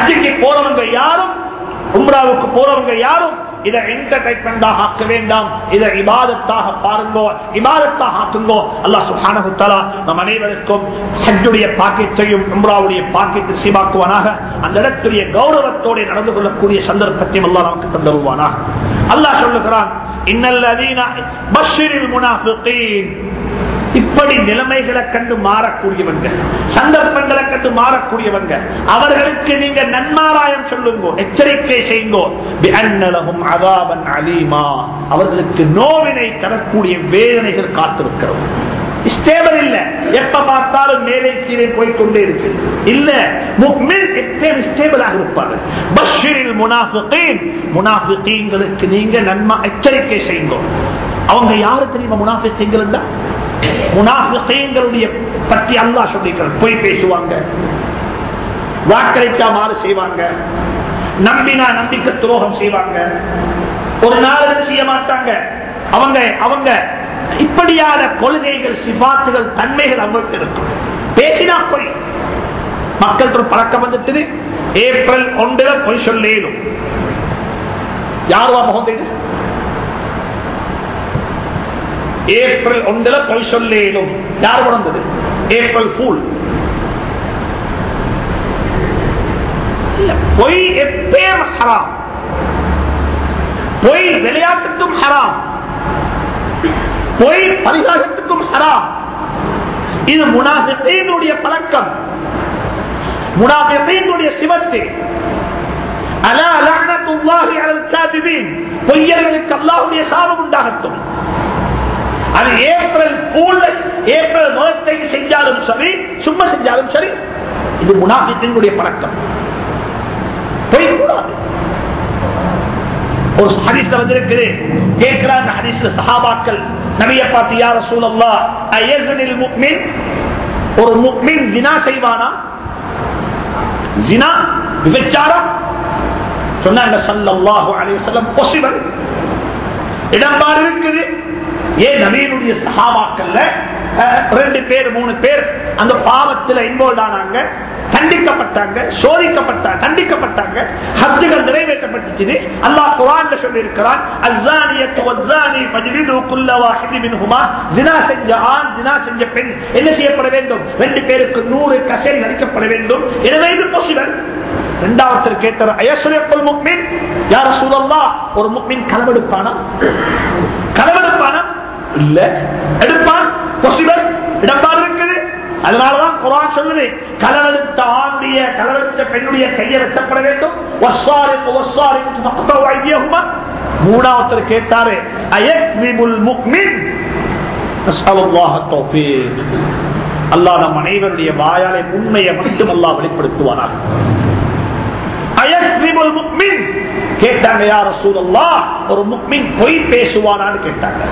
ஹஜ்ஜுக்கு போறவங்க யாரும் உம்ராவுக்கு போறவங்க யாரும் இதை என்டர்டைன்மெண்டாக ஆக்க வேண்டாம் இதை இபாதத்தாக பாருங்கோ இபாதத்தாக ஆக்குங்கோ அல்லாஹ் சுப்ஹானஹு தஆலா நம் அனைவருக்கும் ஹஜ்ஜுடைய பாக்கியத்தையும் உம்ராவுடைய பாக்கியத்தை சீபாக்குவானாக அந்த இடத்துடைய கௌரவத்தோடு நடந்து கொள்ளக்கூடிய சந்தர்ப்பத்தையும் அல்லாஹ் நமக்கு தந்தருவானாக அல்லாஹ் சொல்லுகிறான் இன்னல்லதீன பஷ்ஷிரில் முனாஃபிகீன் இப்படி நிலைமைகளை கண்டு மாறக்கூடியவங்க சந்தர்ப்பங்களை கண்டு மாறக்கூடியவங்க அவர்களுக்கு நீங்க நன்மாராயம் சொல்லுங்க எச்சரிக்கை செய்யுங்கோ பிஅன்னலஹும் அதாபன் அலீமா அவர்களுக்கு நோவினை தரக்கூடிய வேதனைகள் காத்திருக்கிறது ஸ்டேபிள் இல்ல எப்ப பார்த்தாலும் மேலே கீழே போய்கொண்டே இருக்கு இல்ல முக்மின் எப்பயும் ஸ்டேபிளாக இருப்பாரு பஷீரில் முனாஃபிகீன் முனாஃபிகீன்களுக்கு நீங்க நன்மா எச்சரிக்கை செய்யுங்க அவங்க யாரு தெரியுமா முனாஃபிகீன்கள் இருந்தா முனாஃபிகீன்களுடைய பற்றி அல்லாஹ் சொல்லிக்கிறார் பொய் பேசுவாங்க வாக்களிச்சா மாறு செய்வாங்க நம்பினா நம்பிக்கை துரோகம் செய்வாங்க ஒரு நாள் செய்ய மாட்டாங்க அவங்க அவங்க இப்படியான கொள்கைகள் சிபாத்துகள் தன்மைகள் அவங்களுக்கு இருக்கும் பேசினா பொய் மக்கள் ஒரு பழக்கம் வந்துட்டு ஏப்ரல் ஒன்றுல பொய் சொல்லேனும் யாருவா முகந்தது ஏப்ரல் ஒன்றுல பொய் சொல்லேனும் யார் பிறந்தது ஏப்ரல் ஃபூல் பொய் எப்பயும் ஹராம் பொய் விளையாட்டுக்கும் ஹராம் பொய் பரிகாசத்துக்கும் ஹராம் இது முனாஃபிகீனுடைய பழக்கம் முனாஃபிகீனுடைய சிவத்து அலா லஅனத்துல்லாஹி அலல் காதிபீன் பொய்யர்களுக்கு அல்லாஹ்வுடைய சாபம் உண்டாகட்டும் அது ஏப்ரல் பூல் ஏப்ரல் முதத்தை செஞ்சாலும் சரி சும்மா செஞ்சாலும் சரி இது முனாஃபிகீனுடைய பழக்கம் பொய் கூடாது ஒரு ஹரிஸ்ல வந்திருக்குது கேட்கிறாங்க ஹரிஸ்ல சஹாபாக்கள் நபிய பார்த்து யார சூழல்லா அயசனில் முக்மின் ஒரு முக்மின் ஜினா செய்வானா ஜினா விபச்சாரம் சொன்னாங்க சல்லல்லாஹு அலைஹி வஸல்லம் பாசிபிள் இடம்பாடு இருக்குது ஏன் நவீனுடைய சஹாபாக்கள்ல அஹ், ரெண்டு பேர் மூணு பேர் அந்த பாவத்துல இன்வால்வ் ஆனாங்க கண்டிக்கப்பட்டாங்க சோதிக்கப்பட்டாங்க கண்டிக்கப்பட்டாங்க ஹஜ்ஜுகள் நிறைவேற்றப்பட்டுச்சு அல்லாஹ் குர்ஆன்ல சொல்லி இருக்கிறான் அஸ்ஸானியத்து வஸ்ஸானி ஃபஜ்லிது குல்ல வாஹிதி மின்ஹுமா ஜினா செஞ்ச ஆண் ஜினா செஞ்ச பெண் என்ன செய்யப்பட வேண்டும் ரெண்டு பேருக்கு நூறு கசேல் நடிக்கப்பட வேண்டும் எனவே இது பாசிபிள் இரண்டாவது கேட்டார் அயஸ்ரேப்பல் முக்மின் யார சூழல்லா ஒரு முக்மின் களவெடுப்பானா களவெடுப்பானா இல்ல எடுப்பான் பாசிபிள் இடம்பாடு இருக்குது அதனாலதான் குரான் சொல்லுது களவெடுத்த ஆணுடைய களவெடுத்த பெண்ணுடைய கையை வெட்டப்பட வேண்டும் வஸ்ஸாரிக்கு வஸ்ஸாரிக்கு ஃபக்தவு ஐதியஹுமா. மூணாவத்தர் கேட்டாரு அயக்ரிபுல் முக்மின் நஸ்அலுல்லாஹ தௌஃபீக். அல்லாஹ் நம் அனைவருடைய வாயாலே உண்மையை மட்டும் அல்லாஹ் வெளிப்படுத்துவானாக அயக்ரிபுல் முக்மின் கேட்டாங்க யார் ரசூலல்லாஹ் ஒரு முக்மின் பொய் பேசுவானான்னு கேட்டாங்க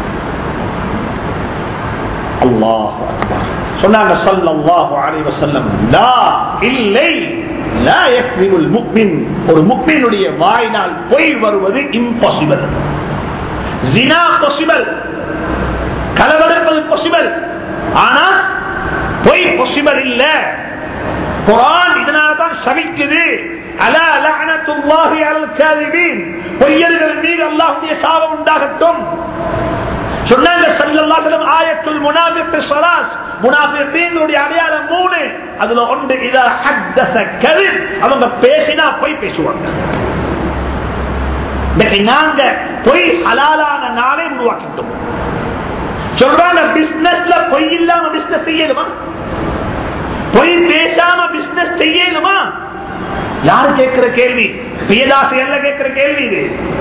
அல்லாஹ் சொன்னாங்க ஸல்லல்லாஹு அலைஹி வஸல்லம் லா இல்லை லா யக்ரிபுல் முக்மின் ஒரு முக்மினுடைய வாயினால் பொய் வருவது இம்பாசிபிள் ஜினா பாசிபிள் களவெடுப்பது பாசிபிள் ஆனா பொய் பாசிபிள் இல்ல குரான் இதனால்தான் சபிக்குது அலா லஅனத்துல்லாஹி அலல் காதிபீன் பொய்யர்கள் மீது அல்லாஹ்வுடைய சாபம் உண்டாகட்டும் சொன்னாங்க ஸல்லல்லாஹு அலைஹி வஸல்லம் ஆயத்துல் முனாஃபிக் ஸலாஸ் முனாஃபிகீனுடைய அடையாளம் மூணு அதுல ஒன்று இதா ஹத்தஸ கذب அவங்க பேசினா பொய் பேசுவாங்க இன்னைக்கு நாங்க பொய் ஹலாலான நாளை உருவாக்கிட்டோம் சொல்றாங்க பிசினஸ்ல பொய் இல்லாம பிசினஸ் செய்யணுமா பொய் பேசாம பிசினஸ் செய்யணுமா யாரு கேட்கிற கேள்வி பிரியதாசி எல்லாம் கேட்கிற கேள்வி இது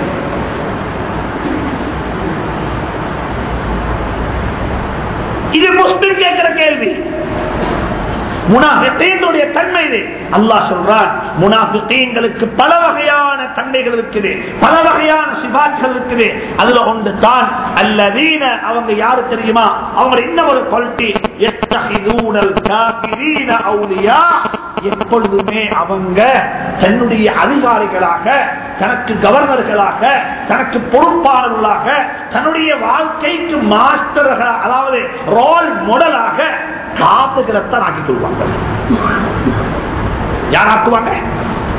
இது முஸ்லிம் கேட்கிற கேள்வி முனாஃபிகீனுடைய தன்மை இது அல்லாஹ் சொல்றான் முனாஃபிகீன்களுக்கு பல வகையான தன்மைகள் இருக்குது பல வகையான சிபாட்கள் இருக்குது அதுல ஒன்று தான் அல்லதீன அவங்க யாரு தெரியுமா அவங்க இன்னும் ஒரு குவாலிட்டி யத்தஹிதூனல் காஃபிரீன அவுலியா எப்பொழுதுமே அவங்க தன்னுடைய அதிகாரிகளாக தனக்கு கவர்னர்களாக தனக்கு பொறுப்பாளர்களாக தன்னுடைய வாழ்க்கைக்கு மாஸ்டர்கள் அதாவது ரோல் மாடலாக காப்புகிறத்தான் ஆக்கிக் கொள்வாங்க யார் ஆக்குவாங்க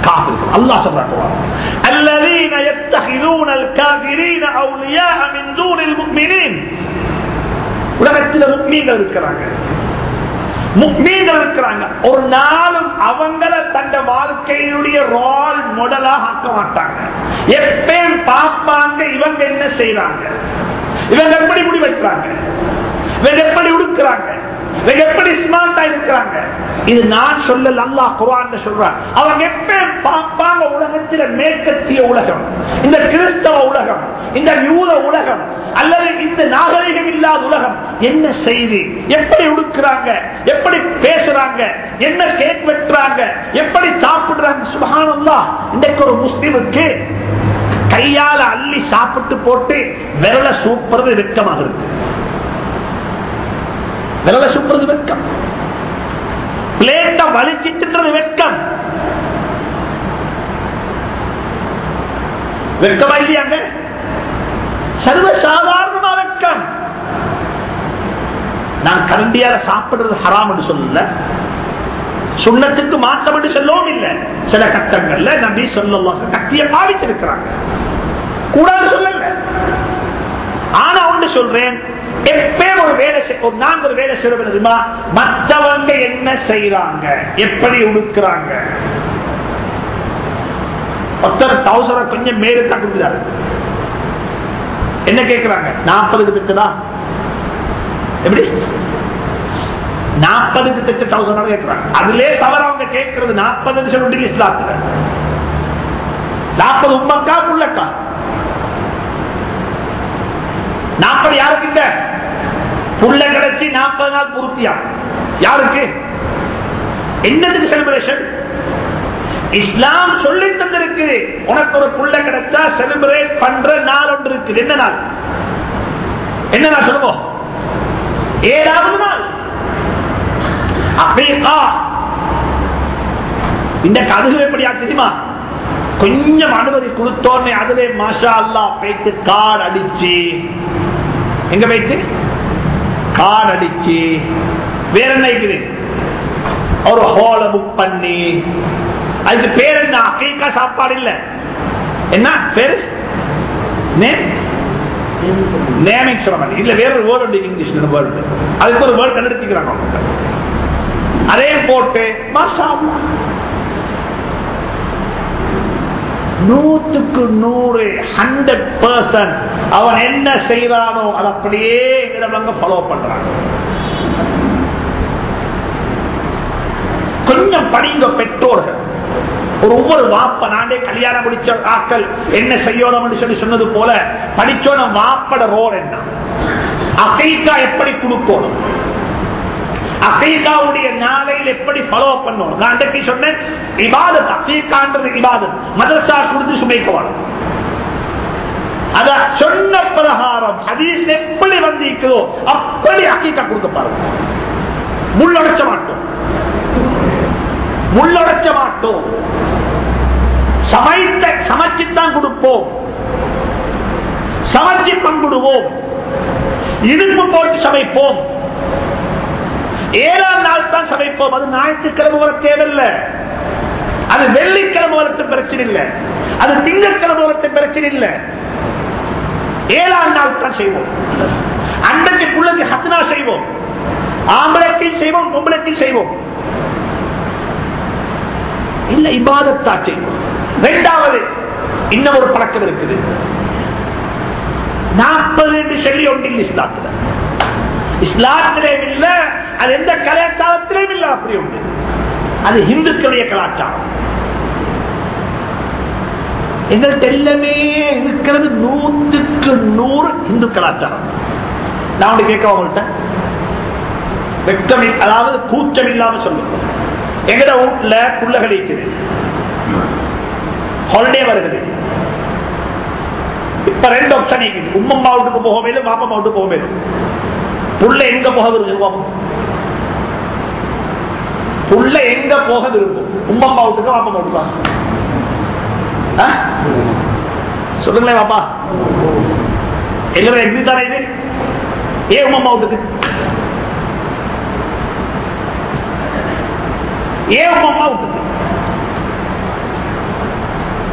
காபிர்கள் அல்லாஹ் சொல்றாங்க الذين يتخذون الكافرين اولياء من دون المؤمنين உலகத்தில் முக்மீன்கள் இருக்கிறாங்க முக்மீன்கள் இருக்கிறாங்க ஒரு நாளும் அவங்கள தந்த வாழ்க்கையினுடைய ரோல் மாடலாக ஆக்க மாட்டாங்க எப்பயும் பார்ப்பாங்க இவங்க என்ன செய்யறாங்க இவங்க எப்படி முடிவெடுக்கிறாங்க இவங்க எப்படி உடுக்கிறாங்க இவங்க எப்படி ஸ்மார்ட்டா இருக்கிறாங்க இது நான் சொல்லல அல்லாஹ் குர்ஆன்ல சொல்றான் அவங்க எப்பயும் பார்ப்பாங்க உலகத்தில் மேற்கத்திய உலகம் இந்த கிறிஸ்தவ உலகம் இந்த யூத உலகம் அல்லது இந்த நாகரிகம் இல்லாத உலகம் என்ன செய்தி எப்படி உடுக்கிறாங்க எப்படி பேசுறாங்க என்ன கேக் வெட்டுறாங்க எப்படி சாப்பிடுறாங்க சுபஹானல்லாஹ் இன்றைக்கு ஒரு முஸ்லிமுக்கு கையால அள்ளி சாப்பிட்டு போட்டு விரல சூப்புறது வெட்கமாக இருக்கு விரல சூப்புறது வெட்கம் பிளேட்ட வலிச்சிட்டுன்றது வெட்கம் வெட்கமா இல்லையாங்க சர்வசாதாரணமா வெட்கம் நான் கரண்டியால சாப்பிடுறது ஹராம் என்று சொல்லல சுண்ணத்துக்கு மாற்றம் என்று சொல்லவும் இல்லை சில கட்டங்கள்ல நம்பி சொல்ல கத்திய பாவிச்சிருக்கிறாங்க கூடாது சொல்லல ஆனா ஒன்று சொல்றேன் எப்பயும் ஒரு வேலை செய்- ஒரு நாங்க ஒரு வேலை செய்ய தெரியுமா மற்றவங்க என்ன செய்யறாங்க எப்படி உடுக்கிறாங்க ஒருத்தர் தௌசரை கொஞ்சம் மேலுக்கா கொடுக்குறாரு என்ன கேட்கிறாங்க நாற்பதுக்கு தைச்சதா எப்படி நாற்பதுக்கு தைச்ச தௌசண்ட் கேட்கிறாங்க அதுலயே தவிர அவங்க கேட்கறது நாற்பது சொல்லி இஸ்லாத்துல நாற்பது உம்மக்கா புள்ளக்கா நாற்பது யாருக்கு இல்ல புள்ள கிடைச்சி நாற்பது நாள் பூர்த்தியா யாருக்கு என்னதுக்கு செலிபிரேஷன் இஸ்லாம் சொல்லி தந்திருக்கு உனக்கு ஒரு புள்ள கிடைச்சா செலிபிரேட் பண்ற நாள் ஒன்று இருக்குது என்ன நாள் என்ன நாள் சொல்லுவோம் ஏழாவது நாள் அப்படியா இந்த கதுகு எப்படி தெரியுமா கொஞ்சம் அனுமதி கொடுத்தோன்னே அதுல மாஷா அல்லா போயிட்டு கார்டு அடிச்சு எங்க போயிட்டு கார்டு அடிச்சு வேற என்ன இருக்குது ஒரு ஹோலை புக் பண்ணி அதுக்கு பேர் என்ன அக்கீக்கா சாப்பாடு இல்ல என்ன பேரு நேம் நேமிங் செரமனி இல்ல வேற ஒரு வேர்டு உண்டு இங்கிலீஷ் வேர்டு அதுக்கு ஒரு வேர்டு கண்டுபிடிக்கிறாங்க அவங்க. அதையும் போட்டு மாஷா அல்லாஹ். நூற்றுக்கு நூறு ஹண்ட்ரட் பர்சன்ட் அவன் என்ன செய்யறானோ அதை அப்படியே எங்களிடவங்க ஃபாலோ பண்றாங்க கொஞ்சம் படிங்க பெற்றோர்கள் ஒரு ஒவ்வொரு வாப்ப நானே கல்யாணம் முடிச்ச ஆக்கள் என்ன செய்யணும் சொல்லி சொன்னது போல படிச்சோன வாப்பட ரோல் என்ன அகைக்கா எப்படி கொடுக்கணும் அகைகாவுடைய நாளையில் எப்படி ஃபாலோ பண்ணணும் நான் அன்றைக்கு சொன்னேன் இபாதத் அகைகான்றது இபாதத் மதரசா கொடுத்து சுமைக்குவாங்க அத சொன்ன பிரகாரம் ஹதீஸ் எப்படி வந்திருக்கிறதோ அப்படி அக்கீக்கா கொடுக்க பாருங்க முள்ளடைச்ச மாட்டோம் முள்ளடைச்ச மாட்டோம் சமைத்த சமைச்சுத்தான் கொடுப்போம் சமைச்சு பங்குடுவோம் இடுப்பு போட்டு சமைப்போம் ஏழாம் நாள் தான் சமைப்போம் அது ஞாயிற்றுக்கிழமை வர தேவையில்லை அது வெள்ளிக்கிழமை வரட்டு பிரச்சனை இல்லை அது திங்கட்கிழமை வரட்டு பிரச்சனை இல்லை ஏழாம் நாள் தான் செய்வோம் அன்றைக்கு பிள்ளைக்கு ஹத்னா செய்வோம் ஆம்பளைக்கும் செய்வோம் பொம்பளைக்கும் செய்வோம் இல்ல இபாதத்தா செய்வோம் இரண்டாவது இன்னும் ஒரு பழக்கம் இருக்குது நாற்பது என்று சொல்லி ஒன்றில் இஸ்லாத்துல இஸ்லாத்திலேயும் இல்ல அது எந்த கலாச்சாரத்திலேயும் இல்ல அப்படி ஒன்று அது இந்துக்களுடைய கலாச்சாரம் எங்கள்கிட்ட எல்லாமே இருக்கிறது நூற்றுக்கு நூறு இந்து கலாச்சாரம் நான் ஒன்று கேட்க உங்கள்கிட்ட வெட்கம் இல்ல- அதாவது கூச்சம் இல்லாம சொல்லுங்க எங்கட வீட்டுல புள்ள கிடைக்குது ஹாலிடே வருகிறது இப்ப ரெண்டு ஆப்ஷன் இருக்குது உம்மம்மா வீட்டுக்கு போக மேலும் பாப்பம்மா வீட்டுக்கு போக மேலும் புள்ள எங்க போக விரும்புவோம் புள்ள எங்க போக விரும்பும் உம்மம்மா வீட்டுக்கு பாப்பம்மா வீட்டுக்கா ஆ? சொல்லுங்களேன் பாப்பா எல்லாரும் எக்ரி தானே இது ஏன் உம்மம்மா வீட்டுக்கு ஏன் உம்மம்மா வீட்டுக்கு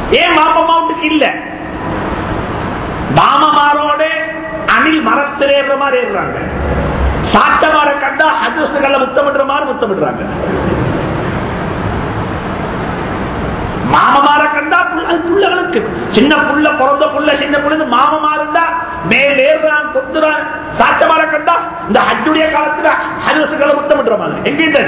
ஏன் மாப்பமாவுட்டுக்கு இல்ல மாமமாரோட அணில் மரத்தில் ஏறுற மாதிரி ஏறுறாங்க சாட்டமார கண்டா ஹஜ்வஸ்துகள்ல முத்தமிடுற மாதிரி முத்தமிடுறாங்க மாமமார கண்டா புள்ள- அது புள்ளகளுக்கு சின்ன புள்ள பிறந்த புள்ள சின்ன புள்ள மாமமா இருந்தா மேல் ஏறுறான் கொத்துறான் சாட்டமார கண்டா இந்த ஹஜ்ஜுடைய காலத்துல ஹஜ்வஸ்துகளை முத்தமிடுற மாதிரி எங்க இந்த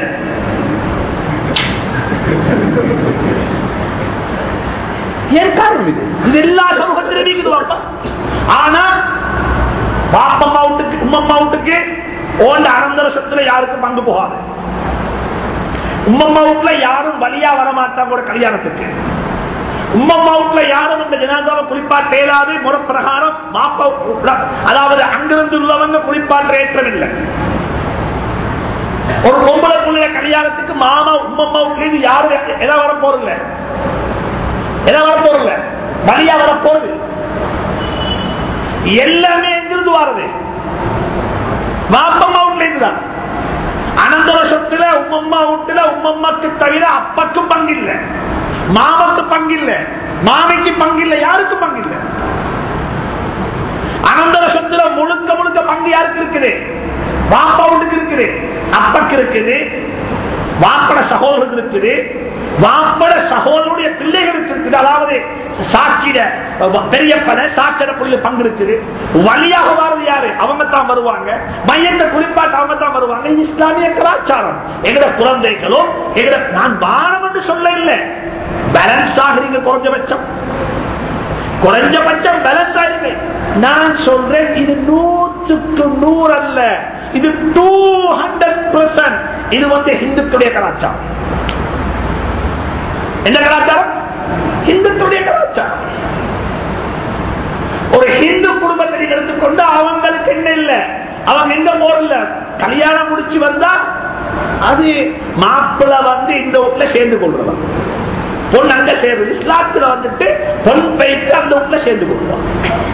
ஏன் காரணம் இது இது எல்லா சமூகத்திலும் இருக்குது வாப்பா ஆனா பாப்பம்மா வீட்டுக்கு உம்மம்மா வீட்டுக்கு ஓண்ட அனந்தர சொத்துல யாருக்கும் பங்கு போகாது உம்மம்மா வீட்டுல யாரும் வழியா வரமாட்டாங்க ஒரு கல்யாணத்துக்கு உம்மம்மா வீட்டுல யாரும் இந்த ஜனாதாவை குளிப்பாட்ட இயலாது முறை பிரகாரம் மாப்பா வீட்டுல, அதாவது அங்கிருந்து உள்ளவங்க குளிப்பாற்ற ஏற்றம் இல்லை ஒரு பொம்பளை பிள்ளைய கல்யாணத்துக்கு மாமா உம்மம்மா வீட்டுல இருந்து யாரும் எதை வர போறதில்லை எதை வர போறதில்லை வழியா வர போறது எல்லாமே எங்கிருந்து வாரது வாப்பம்மா வீட்டுல இருந்துதான் அனந்தர சொத்துல உம்மம்மா வீட்டுல உம்மம்மாக்கு தவிர அப்பாக்கு பங்கு இல்ல மாமக்கு பங்கு இல்ல மாமிக்கு பங்கு இல்ல யாருக்கு பங்கு இல்ல அனந்தர சொத்துல முழுக்க முழுக்க பங்கு யாருக்கு இருக்குது வாப்பா வீட்டுக்கு இருக்குது அப்பாக்கு இருக்குது வாப்பட சகோதரருக்கு இருக்குது வாப்பட சகோதரனுடைய பிள்ளைகளுக்கு இருக்குது அதாவது சாட்சியிட பெரியப்பன சாட்சிட புள்ள பங்கு இருக்குது வழியாக வாரது யாரு அவங்க தான் வருவாங்க மையத்தை குறிப்பாட்டு அவங்க தான் வருவாங்க இது இஸ்லாமிய கலாச்சாரம் எங்கட குழந்தைகளும் எங்கட நான் வானம் என்று சொல்ல இல்லை பேலன்ஸ் ஆகிறீங்க குறைஞ்சபட்சம் குறைஞ்சபட்சம் பேலன்ஸ் ஆயிருங்க நான் சொல்றேன் இது நூற்றுக்கு நூறு அல்ல இது டூ ஹண்ட்ரட் பெர்சன்ட் இது வந்து இந்துக்களுடைய கலாச்சாரம் என்ன கலாச்சாரம் இந்துக்களுடைய கலாச்சாரம் ஒரு ஹிந்து குடும்பத்தை நீங்க எடுத்துக்கொண்டு அவங்களுக்கு என்ன இல்ல அவங்க எங்க போறல கல்யாணம் முடிச்சு வந்தா அது மாப்பிள்ள வந்து இந்த வீட்டுல சேர்ந்து கொள்றவன் பொண்ணு அங்க சேர்றது இஸ்லாத்துல வந்துட்டு பொன் பைத்து அந்த வீட்டுல சேர்ந்து கொள்வான்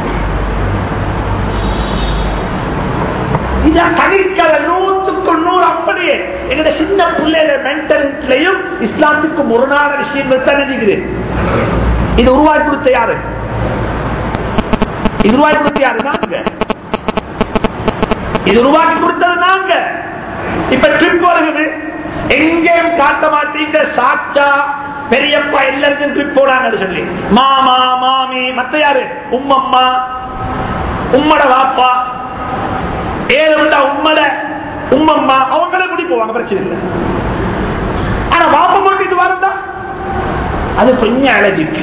இதான் தனிக்கல நூற்றுக்கு நூறு அப்படியே எங்கட சின்ன பிள்ளைகள மென்டலிட்டிலையும் இஸ்லாத்துக்கு முரணான விஷயங்கள் தான் நினைக்குது இது உருவாக்கி கொடுத்த யாரு இது உருவாக்கி கொடுத்த யாரு நாங்க இது உருவாக்கி கொடுத்தது நாங்க இப்ப ட்ரிப் வருகிறது எங்கேயும் காட்ட மாட்டீங்க சாச்சா பெரியப்பா எல்லாருக்கும் ட்ரிப் போறாங்கன்னு சொல்லி மாமா மாமி மத்த யாரு உம்மம்மா உம்மட வாப்பா ஏழு விட்டா உம்மட உம்மம்மா அவங்களே குடி போவாங்க பிரச்சனை இல்லை ஆனா வாப்பா மட்டும் இது வரதா அது கொஞ்சம் அழகிக்கு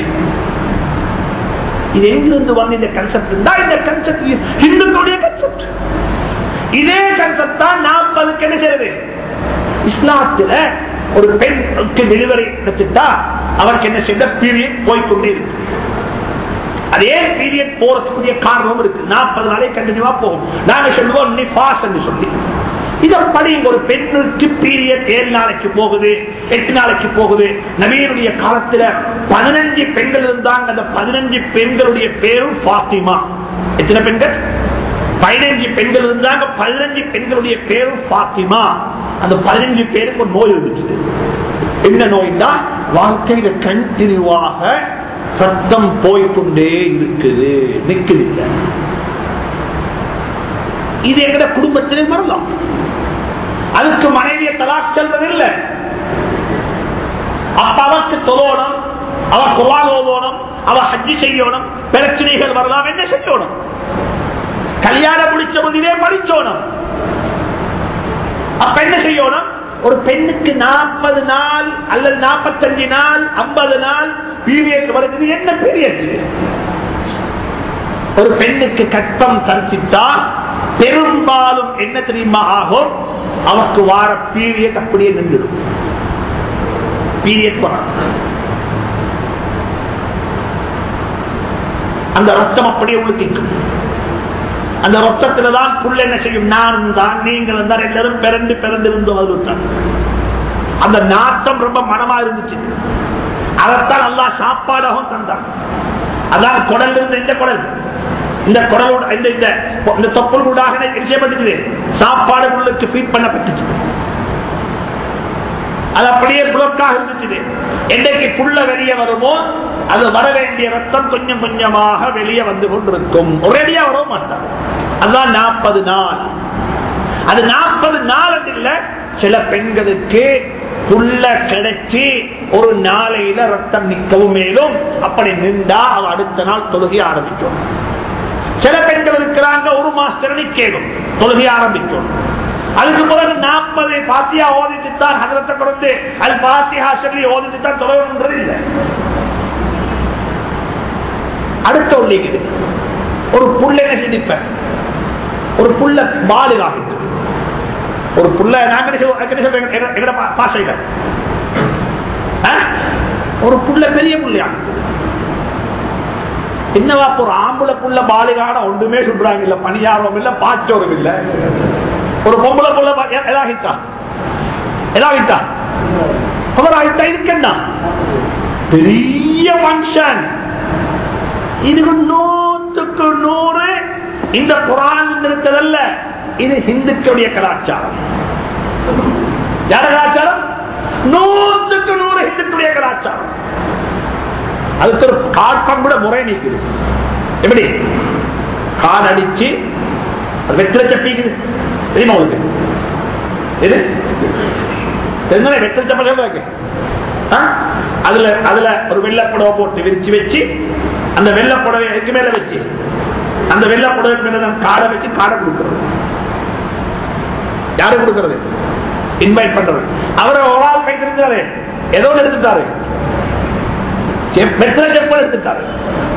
இது எங்கிருந்து வந்து இந்த கன்செப்ட் தான் இந்த கன்செப்ட் இந்துக்களுடைய கன்செப்ட் இதே கன்செப்ட் தான் நாற்பதுக்கு என்ன செய்யறது இஸ்லாத்துல ஒரு பெண்ணுக்கு டெலிவரி எடுத்துட்டா அவருக்கு என்ன செய்த பீரியட் போய்கொண்டே இருக்கு அதே பீரியட் போறதுக்குரிய காரணம் இருக்கு நாற்பது நாளே கண்டினியூவா போகும் நாங்க சொல்லுவோம் நிபாஸ் என்று சொல்லி இதப்படி ஒரு பெண்ணுக்கு பீரியட் ஏழு நாளைக்கு போகுது எட்டு நாளைக்கு போகுது நவீனுடைய காலத்துல பதினஞ்சு பெண்கள் இருந்தாங்க அந்த பதினஞ்சு பெண்களுடைய பேரும் பாத்திமா எத்தனை பெண்கள் பதினஞ்சு பெண்கள் இருந்தாங்க பதினஞ்சு பெண்களுடைய பேரும் பாத்திமா அந்த பதினஞ்சு பேருக்கு ஒரு நோய் இருந்துச்சு என்ன நோய்னா வாழ்க்கையில கண்டினியூவாக சத்தம் போய்கொண்டே இருக்குது நிக்குது இல்ல இது எங்கட குடும்பத்திலே மறலாம் அதுக்கு மனைவிய தலாக் செல்வதில்லை அப்ப அவருக்கு தொழணும் அவ குவால் ஓதணும் அவ ஹஜ்ஜி செய்யணும் பிரச்சனைகள் வரலாம் என்ன செய்யணும் கல்யாணம் முடிச்ச முதலே படிச்சோணும் அப்ப என்ன செய்யணும் ஒரு பெண்ணுக்கு நாற்பது நாள் அல்லது நாற்பத்தஞ்சு நாள் ஐம்பது நாள் பீரியட் வருது என்ன பீரியட் ஒரு பெண்ணுக்கு கட்டம் தரிசித்தா பெரும்பாலும் என்ன தெரியுமா ஆகும் அவருக்கு வார பீரியட் அப்படியே நின்றுடும் பீரியட் அந்த ரத்தம் அப்படியே உளுத்திக்கும் அந்த ரத்தத்துல தான் புள்ள என்ன செய்யும் நானும் தான் நீங்களும் தான் எல்லாரும் பிறந்து பிறந்து இருந்தவர்கள் அந்த நாட்டம் ரொம்ப மனமா இருந்துச்சு அதைத்தான் நல்லா சாப்பாடாகவும் தந்தான் அதான் குடல் இருந்து இந்த குடல் இந்த குடலோட இந்த இந்த இந்த தொப்புள் கூடாக என்ன செய்யப்பட்டுச்சு சாப்பாடு உள்ளுக்கு ஃபீட் பண்ணப்பட்டுச்சு அது அப்படியே புலக்காக இருந்துச்சு என்னைக்கு புள்ள வெளியே வருமோ அது வர வேண்டிய ரத்தம் கொஞ்சம் கொஞ்சமாக வெளியே வந்து கொண்டிருக்கும் ஒரேடியா வர மாட்டார் அதுதான் நாற்பது நாள் அது நாற்பது நாள் இல்ல சில பெண்களுக்கு புள்ள கிடைச்சி ஒரு நாளையில ரத்தம் நிற்கவும் மேலும் அப்படி நின்றா அவ அடுத்த நாள் தொழுகை ஆரம்பிக்கும் சில பெண்கள் இருக்கிறாங்க ஒரு மாஸ்டர் நிக்கணும் தொழுகை ஆரம்பிக்கும் அதுக்கு பிறகு நாற்பது பாத்தியா ஓதிட்டு தான் ஹதரத்தை கொடுத்து அது பாத்தியா சொல்லி ஓதிட்டு தான் தொழணுன்றது இல்லை அடுத்த உள்ளிக்குது ஒரு புள்ள என்ன சிந்திப்ப ஒரு புள்ள பாலுகாகிட்டு ஒரு புள்ள நாங்க பாசையில ஒரு புள்ள பெரிய புள்ளையா என்னவா ஒரு ஆம்பளை புள்ள பாலுகான ஒன்றுமே சொல்றாங்க இல்ல பணியாரம் இல்ல பாச்சோரும் இல்ல ஒரு பொம்பளை புள்ள எதாகிட்டா எதாகிட்டா அவர் ஆகிட்டா இதுக்கு என்ன பெரிய ஃபங்க்ஷன் இது நூற்றுக்கு நூறு இந்த குரான் இருக்கிறதல்ல இது ஹிந்துக்களுடைய கலாச்சாரம் யார கலாச்சாரம் நூற்றுக்கு நூறு ஹிந்துக்களுடைய கலாச்சாரம் அதுக்கு ஒரு காட்டம் கூட முறை நீக்குது எப்படி கால் அடிச்சு வெற்றில சப்பிக்குது தெரியுமா உங்களுக்கு எது தெரிஞ்ச வெற்றில சப்பல் இருக்கு அதுல அதுல ஒரு வெள்ளப்புடவை போட்டு விரிச்சு வச்சு அந்த வெள்ளப்புடவை எதுக்கு மேல வச்சு அந்த வெள்ளப்புடவை மேல தான் காடை வச்சு காடை கொடுக்கிறது யாரு கொடுக்கிறது இன்வைட் பண்றது அவரை ஒரு ஆள் கை தெரிஞ்சாரு ஏதோ எடுத்துட்டாரு வெற்றில செப்பல் எடுத்துட்டாரு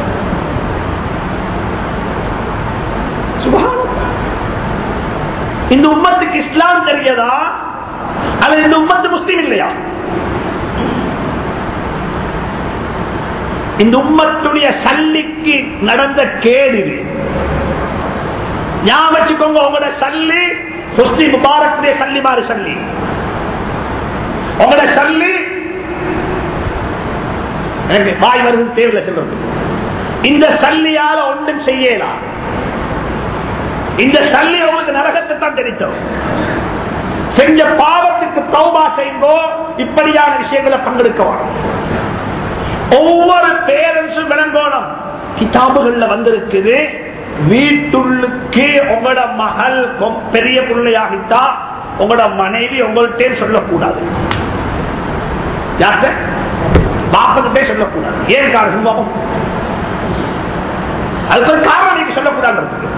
இந்த உம்மத்துக்கு இஸ்லாம் தெரியாதா அல்லது இந்த உம்மத்து முஸ்லீம் இல்லையா இந்த உம்மத்துடைய சல்லிக்கு நடந்த கேடு இது ஞாபகம் வச்சுக்கோங்க உங்களோட சல்லி ஹுஸ்னி முபாரக்குடைய சல்லி மாதிரி சல்லி உங்களோட சல்லி எனக்கு வாய் வருது தேவையில்லை செல்வது இந்த சல்லியால ஒன்றும் செய்யலாம் இந்த சல்லி உங்களுக்கு நரகத்தை தான் தெரித்தோம் செஞ்ச பாவத்துக்கு தௌபா செய்யும்போ இப்படியான விஷயங்களை பங்கெடுக்க வரும் ஒவ்வொரு பேரண்ட்ஸும் விளங்கோணம் கிதாபுகள்ல வந்திருக்குது வீட்டுள்ளுக்கு உங்களோட மகள் பெரிய பிள்ளையாகிட்டா உங்களோட மனைவி உங்கள்கிட்ட சொல்லக்கூடாது யார்கிட்ட பாப்பகிட்டே சொல்லக்கூடாது ஏன் காரணம் சொல்லுவோம் அதுக்கு ஒரு காரணம் நீங்க சொல்லக்கூடாது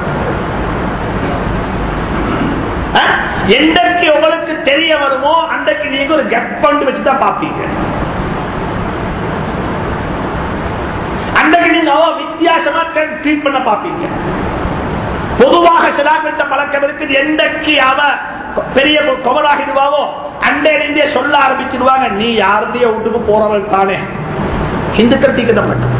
எந்தக்கு உங்களுக்கு தெரிய வருமோ அன்றைக்கு நீங்க ஒரு கெப் பண்ணி வச்சுதான் பாப்பீங்க அன்றைக்கு நீங்க வித்தியாசமா ட்ரீட் பண்ண பாப்பீங்க பொதுவாக சிலாக்கிட்ட பழக்கம் இருக்குது எந்தக்கு அவ பெரிய கொமலாகிடுவாவோ அண்டே நின்றே சொல்ல ஆரம்பிச்சிடுவாங்க நீ யாருடைய வீட்டுக்கு போறவள் தானே இந்துக்கள் தீக்கிட்ட பழக்கம்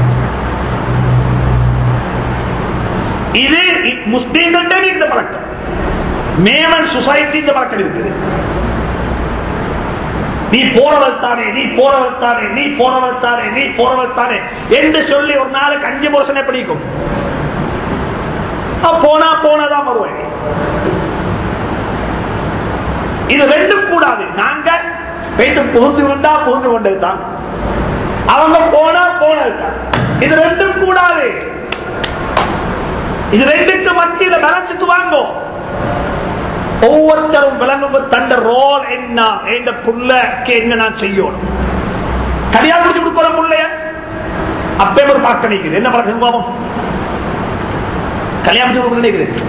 இது முஸ்லீம்கிட்ட இந்த பழக்கம் மேமன் சொசைட்டி இந்த பழக்கம் இருக்குது நீ போறவள் தானே நீ போறவள் தானே நீ போறவள் தானே நீ போறவள் தானே என்று சொல்லி ஒரு நாளுக்கு அஞ்சு வருஷம் பிடிக்கும் போனா போனதான் வருவேன் இது ரெண்டும் கூடாது நாங்க போயிட்டு புகுந்து கொண்டா புகுந்து கொண்டதுதான் அவங்க போனா போனதுதான் இது ரெண்டும் கூடாது இது ரெண்டுக்கு மத்தியில பேலன்ஸுக்கு வாங்கும் ஒவ்வொருத்தரும் விளங்கும் தண்ட ரோல் என்ன என்ற புள்ளக்கு என்ன நான் செய்யணும் கல்யாணம் முடிச்சு கொடுக்கிற புள்ளைய அப்பே ஒரு பழக்கம் நிற்குது என்ன பழக்கம் கோபம் கல்யாணம் முடிச்சு கொடுக்க நினைக்குது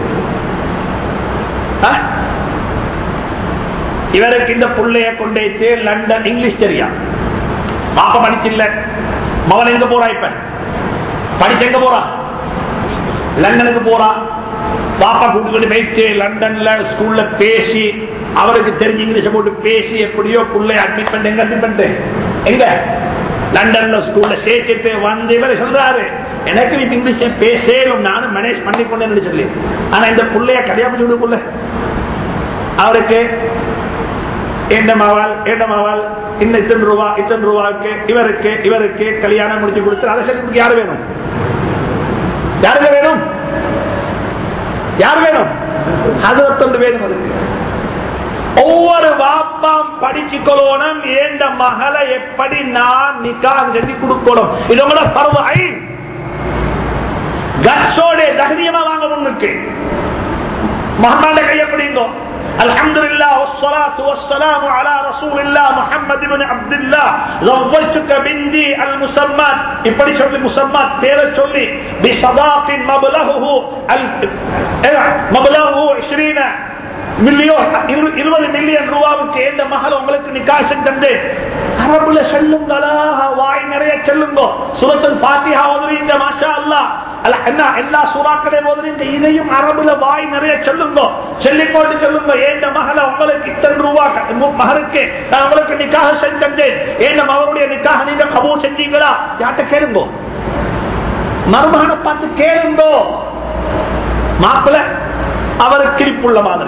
இவருக்கு இந்த புள்ளைய கொண்டேச்சு லண்டன் இங்கிலீஷ் தெரியா பாப்ப படிச்சில்ல மகன் எங்க போறா இப்ப படிச்சு எங்க போறா லண்டனுக்கு போறா பாப்பா கூட்டுக்கிட்டு போயிட்டு லண்டன்ல ஸ்கூல்ல பேசி அவருக்கு தெரிஞ்ச இங்கிலீஷ போட்டு பேசி எப்படியோ புள்ளை அட்மிட் பண்ண எங்க அட்மிட் பண்ணிட்டு எங்க லண்டன்ல ஸ்கூல்ல சேர்த்துட்டு வந்து இவரை சொல்றாரு எனக்கு இப்ப இங்கிலீஷ் பேசலும் நானும் மேனேஜ் பண்ணி கொண்டேன்னு சொல்லி ஆனா இந்த புள்ளைய கல்யாணம் சொல்லுக்குள்ள அவருக்கு ஏண்டமாவால் ஏண்டமாவால் இன்னும் இத்தனை ரூபா இத்தனை ரூபாய்க்கு இவருக்கு இவருக்கு கல்யாணம் முடிச்சு கொடுத்து அதை செய்யறதுக்கு யாரு வேணும் யாருக்கு வேணும் யார் வேணும் அது ஒருத்தொண்டு வேணும் அதுக்கு ஒவ்வொரு வாப்பாம் படிச்சுக்கொள்ளணும் ஏண்ட மகளை எப்படி நான் நிக்காக செஞ்சு கொடுக்கணும் இது உங்களோட பருவ ஐன் கட்ஸோட தைரியமா வாங்க முன்னுக்கு மகமாண்ட கையப்படிங்கோ الحمد لله والصلاة والسلام على رسول الله محمد بن عبد الله زوجتك بنتي المسمات இப்படி சொல்லி முசம்மாத் பேரை சொல்லி بصداق مبلغه مبلغه 20 மில்லியன் இருபது மில்லியன் ரூபாவுக்கு எந்த மகள் உங்களுக்கு நிக்காசம் தந்து அரபுல சொல்லுங்களா வாய் நிறைய சொல்லுங்க சுரத்தில் பாத்தியா ஓதுறீங்க மாஷா அல்லா அல்ல என்ன எல்லா சூறாக்களையும் ஓதுறீங்க இதையும் அரபுல வாய் நிறைய சொல்லுங்க சொல்லி போட்டு சொல்லுங்க ஏண்ட மகளை உங்களுக்கு இத்தனை ரூபா மகனுக்கு நான் உங்களுக்கு நிக்காக செஞ்சேன் ஏண்ட மகனுடைய நிக்காக நீங்க கபூர் செஞ்சீங்களா யார்கிட்ட கேளுங்க மருமகனை பார்த்து கேளுங்கோ மாப்பிள்ள அவரை கிழிப்புள்ள மாதிரி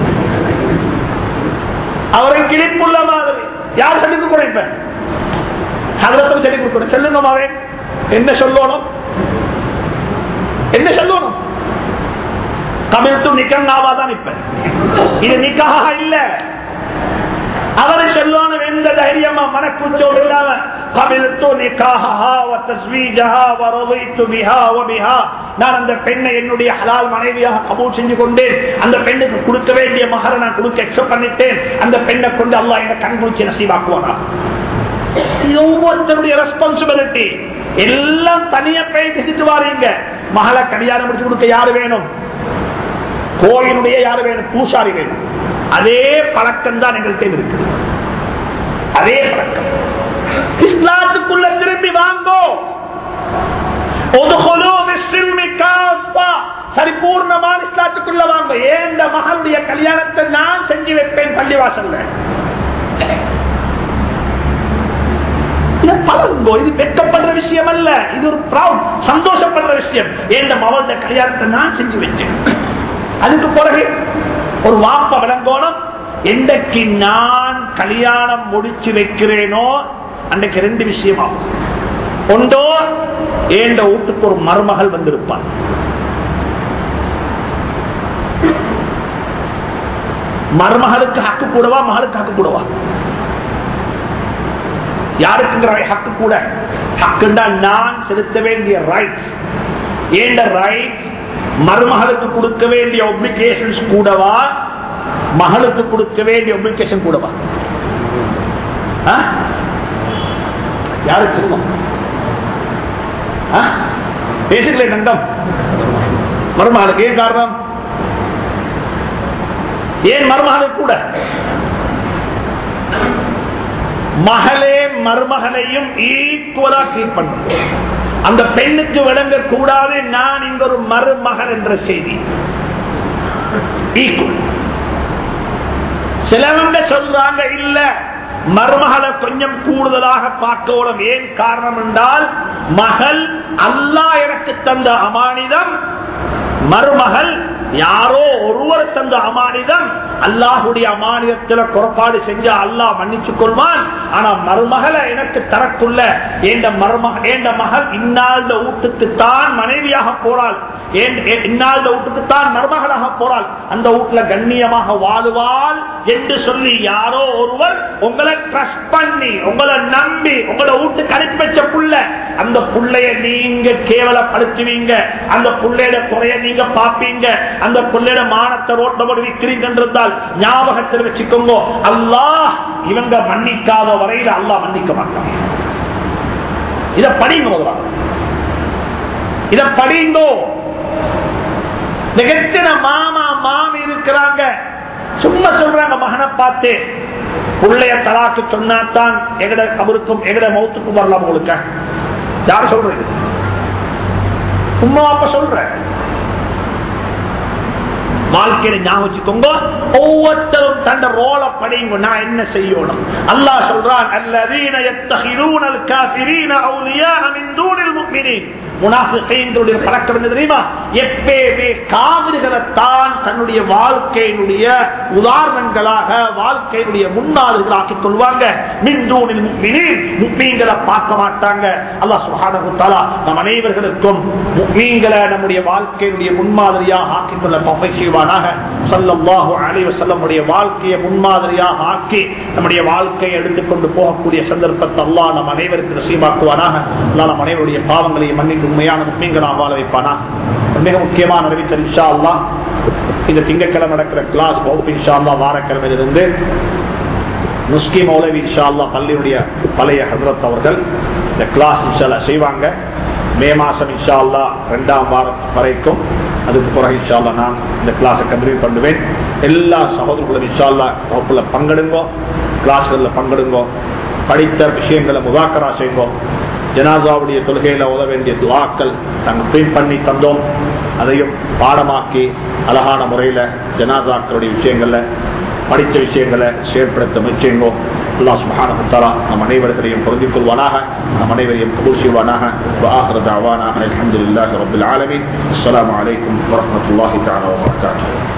அவரை கிழிப்புள்ள மாதிரி யார் சொல்லி கொடுப்ப அதரத்தும் சொல்லி கொடுக்கணும் சொல்லுங்க மாவே என்ன சொல்லணும் என்ன சொல்லணும் கபில்த்தும் நிக்கங்காவாதான் இப்ப இது நிக்காக இல்ல அவரை சொல்லணும் எந்த தைரியமா மனக்குச்சோடு இல்லாம கபில்த்து நிக்காஹா வ தஸ்வீஜஹா வ ரضيت பிஹா வ பிஹா நான் அந்த பெண்ணை என்னுடைய ஹலால் மனைவியாக கபூல் செஞ்சு கொண்டேன் அந்த பெண்ணுக்கு கொடுக்க வேண்டிய மகரை நான் கொடுக்க எக்ஸப்ட் பண்ணிட்டேன் அந்த பெண்ணை கொண்டு அல்லாஹ் என்ன கண் குளிச்சு நசீவாக்குவானா இது ஒவ்வொருத்தருடைய ரெஸ்பான்சிபிலிட்டி எல்லாம் தனியா போய் செஞ்சுட்டு வாரீங்க மகளை கல்யாணம் முடிச்சு கொடுக்க யாரு வேணும் கோயிலுடைய யாரு வேணும் பூசாரி வேணும் அதே பழக்கம் தான் எங்கள்கிட்ட இருக்கு அதே பழக்கம் இஸ்லாத்துக்குள்ள திரும்பி வாங்கோ சரிபூர்ணமான இஸ்லாத்துக்குள்ள வாங்க ஏன் மகளுடைய கல்யாணத்தை நான் செஞ்சு வைப்பேன் பள்ளிவாசல்ல பழங்கோ இது வெட்கப்படுற விஷயம் அல்ல இது ஒரு ப்ரௌட் சந்தோஷப்படுற விஷயம் ஏன் மகளுடைய கல்யாணத்தை நான் செஞ்சு வச்சேன் அதுக்கு பிறகு ஒரு வாப்ப விளங்கோணம் என்றைக்கு நான் கல்யாணம் முடிச்சு வைக்கிறேனோ அன்றைக்கு ரெண்டு விஷயமாகும் ஒன்றோ ஏண்ட வீட்டுக்கு ஒரு மருமகள் வந்திருப்பான் மருமகளுக்கு ஹக்கு கூடவா மகளுக்கு ஹக்கு கூடவா யாருக்குங்கிற ஹக்கு கூட ஹக்குண்டா நான் செலுத்த வேண்டிய ரைட்ஸ் ஏண்ட ரைட்ஸ் மருமகளுக்கு கொடுக்க வேண்டிய ஒப்ளிகேஷன்ஸ் கூடவா மகளுக்கு கொடுக்க வேண்டிய ஒப்ளிகேஷன் கூடவா யாருக்கு சொல்லுவோம் பேசுங்களே நண்டம் மருமகளுக்கு ஏன் காரணம் ஏன் மருமகளுக்கு கூட மகளே மருமகனையும் ஈக்குவலா ட்ரீட் பண்ண அந்த பெண்ணுக்கு விளங்க கூடாது நான் இங்க ஒரு மருமகன் என்ற செய்தி ஈக்குவல் சிலவங்க சொல்றாங்க இல்ல மருமகளை கொஞ்சம் கூடுதலாக பார்க்கணும் ஏன் காரணம் என்றால் மகள் அல்லாஹ் எனக்கு தந்த அமானிதம் மருமகள் யாரோ ஒருவர் தந்த அமானிதம் அல்லாஹுடைய அமானிதத்தில் குறப்பாடு செஞ்சா அல்லாஹ் மன்னிச்சு கொள்வான் ஆனா மருமகளை எனக்கு தரக்குள்ள ஏண்ட மருமக ஏண்ட மகள் இந்நாள் வீட்டுக்கு தான் மனைவியாக போறாள் இந்நாள் வீட்டுக்கு தான் மருமகளாக போறாள் அந்த வீட்டுல கண்ணியமாக வாழுவாள் என்று சொல்லி யாரோ ஒருவர் உங்களை ட்ரஸ்ட் பண்ணி உங்களை நம்பி உங்களை வீட்டுக்கு அனுப்பி வச்ச புள்ள அந்த புள்ளைய நீங்க கேவலப்படுத்துவீங்க அந்த புள்ளையோட குறைய நீங்க பாப்பீங்க அந்த புள்ளையோட மானத்தை ரோட்டோடு விற்கிறீங்கன்றால் ஞாபகத்தில் வச்சுக்கோங்க அல்லாஹ் இவங்க மன்னிக்காத வரையில அல்லாஹ் மன்னிக்க மாட்டான் இத படிங்க முதலாம் இத படிங்கோ எத்தனை மாமா மாமி இருக்கிறாங்க சும்மா சொல்றாங்க மகனை பார்த்து பிள்ளைய தலாக்கு சொன்னாத்தான் எங்கட கபருக்கும் எங்கட மௌத்துக்கும் வரலாம் உங்களுக்கு யார் சொல்றது உமா அப்ப சொல்ற வாழ்க்கையில ஞாபகம் வச்சுக்கோங்க ஒவ்வொருத்தரும் தந்த ரோல படிங்க நான் என்ன செய்யணும் அல்லாஹ் சொல்றான் அல்லதீன யத்தஹிரூன அல் காஃபிரீன அவுலியா மின் தூனில் முஃமினீன் முனாஃபிகளுடைய பழக்கம் என்ன தெரியுமா எப்பயுமே காவிரிகளைத்தான் தன்னுடைய வாழ்க்கையினுடைய உதாரணங்களாக வாழ்க்கையினுடைய முன்னாளுகள் ஆக்கிக் கொள்வாங்க மின்தூனில் முக்மீன்களை பார்க்க மாட்டாங்க அல்லாஹ் சுப்ஹானஹு தஆலா நம் அனைவர்களுக்கும் முக்மீன்களை நம்முடைய வாழ்க்கையினுடைய முன்மாதிரியாக ஆக்கிக் கொள்ள தௌஃபீக் செய்வானாக ஸல்லல்லாஹு அலைஹி வஸல்லம் உடைய வாழ்க்கையை முன்மாதிரியாக ஆக்கி நம்முடைய வாழ்க்கையை எடுத்துக்கொண்டு போகக்கூடிய சந்தர்ப்பத்தை அல்லாஹ் நம் அனைவருக்கு நசீபாக்குவானாக அல்லாஹ் நம் அனைவருடைய பாவங்களை மன்னித்து உண்மையான முக்மீன்களாக வாழ வைப்பானா மிக முக்கியமான அறிவித்தல் இன்ஷா அல்லாஹ் இந்த திங்கட்கிழமை நடக்கிற கிளாஸ் வகுப்பு இன்ஷா அல்லாஹ் வாரக்கிழமையிலிருந்து முஸ்கி மௌலவி இன்ஷா அல்லாஹ் பள்ளியுடைய பழைய ஹசரத் அவர்கள் இந்த கிளாஸ் இன்ஷா அல்லாஹ் செய்வாங்க மே மாசம் இன்ஷா அல்லாஹ் ரெண்டாம் வாரம் வரைக்கும் அதுக்கு பிறகு இன்ஷா அல்லாஹ் நான் இந்த கிளாஸை கண்டினியூ பண்ணுவேன் எல்லா சகோதரர்களும் இன்ஷா அல்லாஹ் வகுப்புல பங்கெடுங்கோ கிளாஸ்களில் பங்கெடுங்கோ படித்த விஷயங்களை முதாக்கரா செய்யுங்கோ ஜனாசாவுடைய தொழுகையில உதவ வேண்டிய துவாக்கள் நாங்கள் பிரிண்ட் பண்ணி தந்தோம் அதையும் பாடமாக்கி அழகான முறையில ஜனாசாக்களுடைய விஷயங்கள்ல படித்த விஷயங்களை செயற்படுத்த முயற்சிங்கோ அல்லா சுபஹானஹு தஆலா நம் அனைவர்களையும் பொருந்திக் கொள்வானாக நம் அனைவரையும் கபூல் செய்வானாக وآخر دعوانا الحمد لله رب العالمين السلام عليكم ورحمة الله تعالى وبركاته